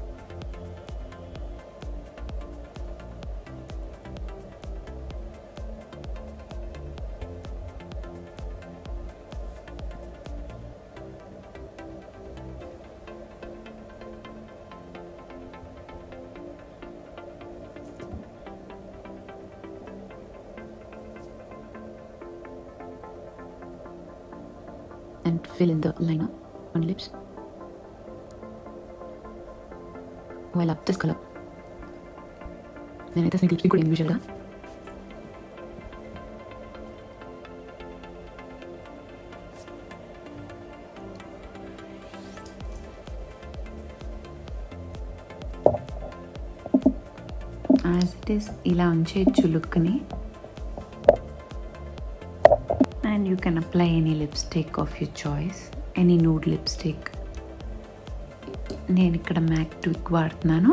and fill in the liner on lips while up this color నేనైతే అసలు లిప్స్టిక్ కూడా యూజువల్గా యాజ్ ఇట్ ఈస్ ఇలా ఉంచేయచ్చు లుక్ని and you can apply any lipstick of your choice any nude lipstick నేను ఇక్కడ మ్యాక్ ట్విక్ వాడుతున్నాను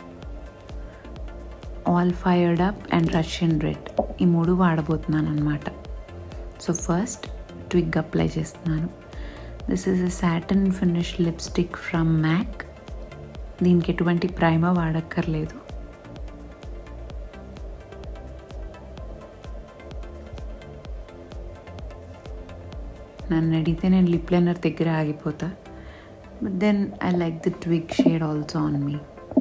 All Fired Up and Russian Red ఈ మూడు వాడబోతున్నాను అనమాట సో ఫస్ట్ ట్విగ్ అప్లై చేస్తున్నాను this is a satin finish lipstick from MAC దీనికి ఎటువంటి ప్రైమర్ వాడక్కర్లేదు నన్ను అడిగితే నేను లిప్ లైనర్ దగ్గర ఆగిపోతా but then I like the Twig shade also on me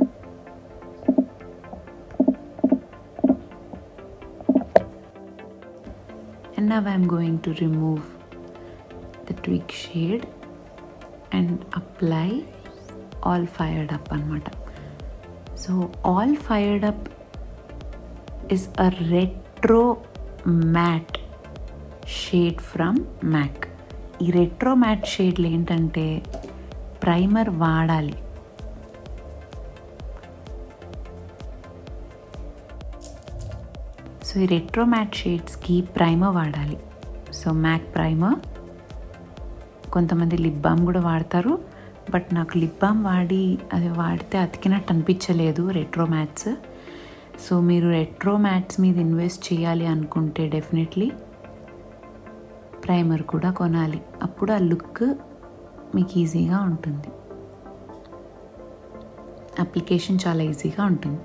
and now I'm going to remove the Twig shade and apply All Fired Up అనమాట so All Fired Up is a retro matte shade from MAC ఈ retro matte షేడ్లు ఏంటంటే primer వాడాలి so ఈ retro matte షేడ్స్కి primer వాడాలి so MAC primer కొంతమంది lip balm కూడా వాడతారు బట్ నాకు లిప్ బామ్ వాడి అది వాడితే అతికినట్టు అనిపించలేదు రెట్రో మ్యాట్స్ సో మీరు రెట్రో మ్యాట్స్ మీద ఇన్వెస్ట్ చేయాలి అనుకుంటే డెఫినెట్లీ ప్రైమర్ కూడా కొనాలి అప్పుడు ఆ లుక్ మీకు ఈజీగా ఉంటుంది అప్లికేషన్ చాలా ఈజీగా ఉంటుంది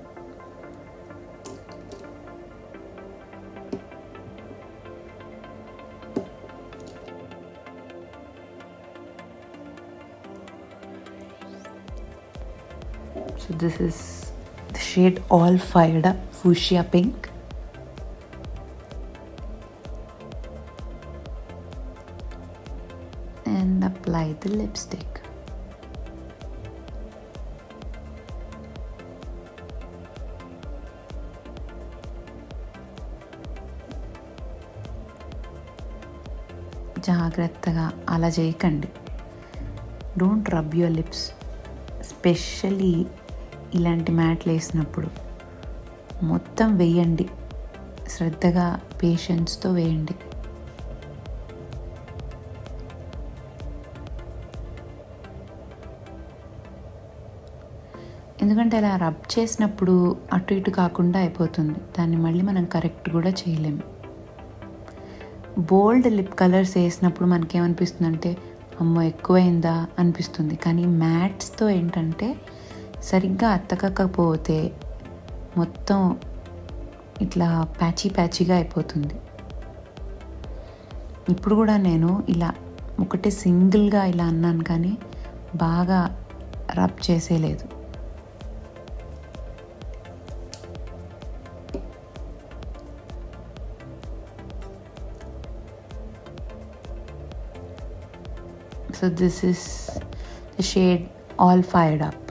So this is the shade all fired up fuchsia pink. And apply the lipstick. జాగ్రత్తగా అలా చేయకండి don't rub your lips specially ఇలాంటి మ్యాట్లు వేసినప్పుడు మొత్తం వేయండి శ్రద్ధగా పేషెన్స్తో వేయండి ఎందుకంటే అలా రబ్ చేసినప్పుడు అటు ఇటు కాకుండా అయిపోతుంది దాన్ని మళ్ళీ మనం కరెక్ట్ కూడా చేయలేము బోల్డ్ లిప్ కలర్స్ వేసినప్పుడు మనకేమనిపిస్తుంది అంటే అమ్మో ఎక్కువైందా అనిపిస్తుంది కానీ మ్యాట్స్తో ఏంటంటే సరిగ్గా అత్తకకపోతే మొత్తం ఇట్లా ప్యాచీ ప్యాచీగా అయిపోతుంది ఇప్పుడు కూడా నేను ఇలా ఒకటే సింగిల్గా ఇలా అన్నాను కానీ బాగా రబ్ చేసేలేదు so this is the shade all fired up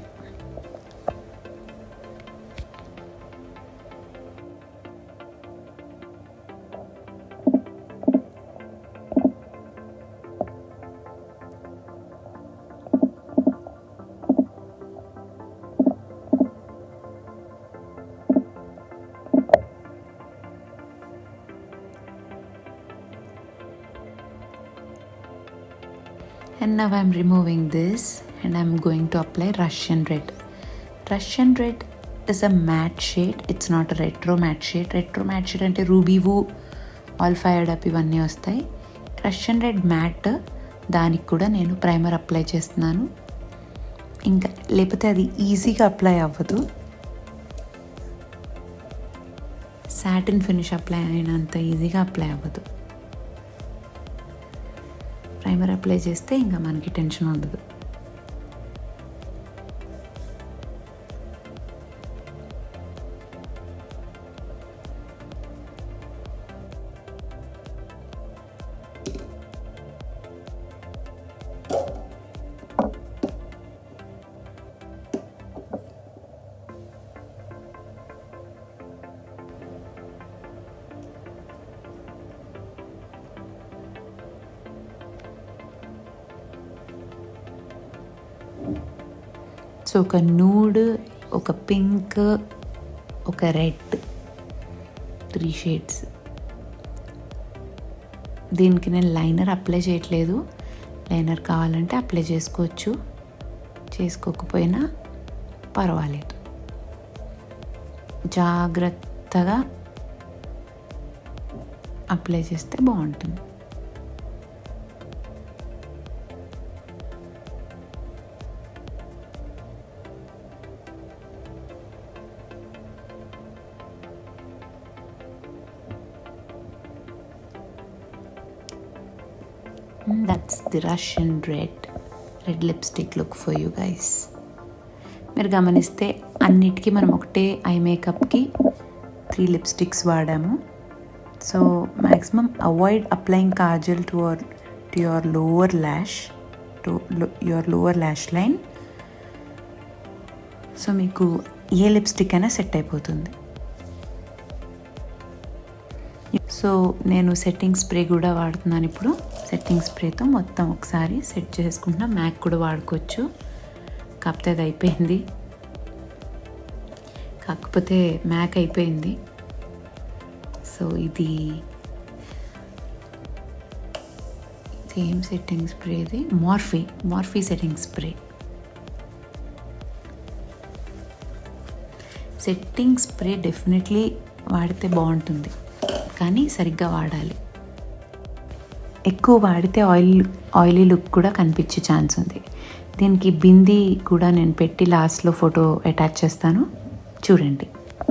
and now I'm removing this and I'm going to apply Russian red. Russian red is a matte shade. It's not a retro matte shade. Retro matte shade అంటే Ruby Woo All Fired Up ఇవన్నీ వస్తాయి Russian red matte దానికి కూడా నేను primer apply చేస్తున్నాను ఇంకా లేకపోతే అది ఈజీగా అప్లై అవ్వదు సాటిన్ ఫినిష్ అప్లై అయినంత ఈజీగా అప్లై అవ్వదు ప్రైమర్ అప్లై చేస్తే ఇంకా మనకి టెన్షన్ ఉండదు సో ఒక నూడ్ ఒక పింక్ ఒక రెడ్ త్రీ షేడ్స్ దీనికి నేను లైనర్ అప్లై చేయట్లేదు లైనర్ కావాలంటే అప్లై చేసుకోవచ్చు చేసుకోకపోయినా పర్వాలేదు జాగ్రత్తగా అప్లై చేస్తే బాగుంటుంది that's the Russian Red red lipstick look for you guys మీరు గమనిస్తే అన్నిటికీ మనం ఒకటే ఐ మేకప్కి త్రీ లిప్స్టిక్స్ వాడాము so maximum avoid applying kajal to your to your lower lash to your lower lash line so మీకు ఏ లిప్స్టిక్ అయినా సెట్ అయిపోతుంది సో నేను సెట్టింగ్ స్ప్రే కూడా వాడుతున్నాను ఇప్పుడు సెట్టింగ్ స్ప్రేతో మొత్తం ఒకసారి సెట్ చేసుకుంటున్నా మ్యాక్ కూడా వాడుకోవచ్చు కాకపోతే అది అయిపోయింది కాకపోతే మ్యాక్ అయిపోయింది సో ఇది సేమ్ సెట్టింగ్ స్ప్రే ఇది Morphe Morphe setting spray setting spray definitely వాడితే బాగుంటుంది కానీ సరిగ్గా వాడాలి ఎక్కువ వాడితే ఆయిల్ ఆయిలీ లుక్ కూడా కనిపించే ఛాన్స్ ఉంది దీనికి బింది కూడా నేను పెట్టి లాస్ట్లో ఫోటో అటాచ్ చేస్తాను చూడండి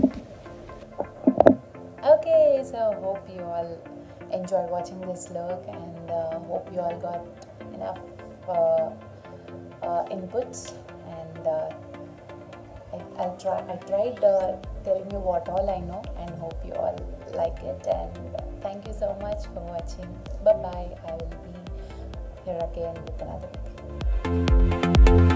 Okay, so hope you all enjoyed watching this look and uh, hope you all got enough uh, uh, inputs and uh, I, I'll try. I tried uh, telling you what all I know and hope you all like it and thank you so much for watching. Bye bye. I will be here again with another video.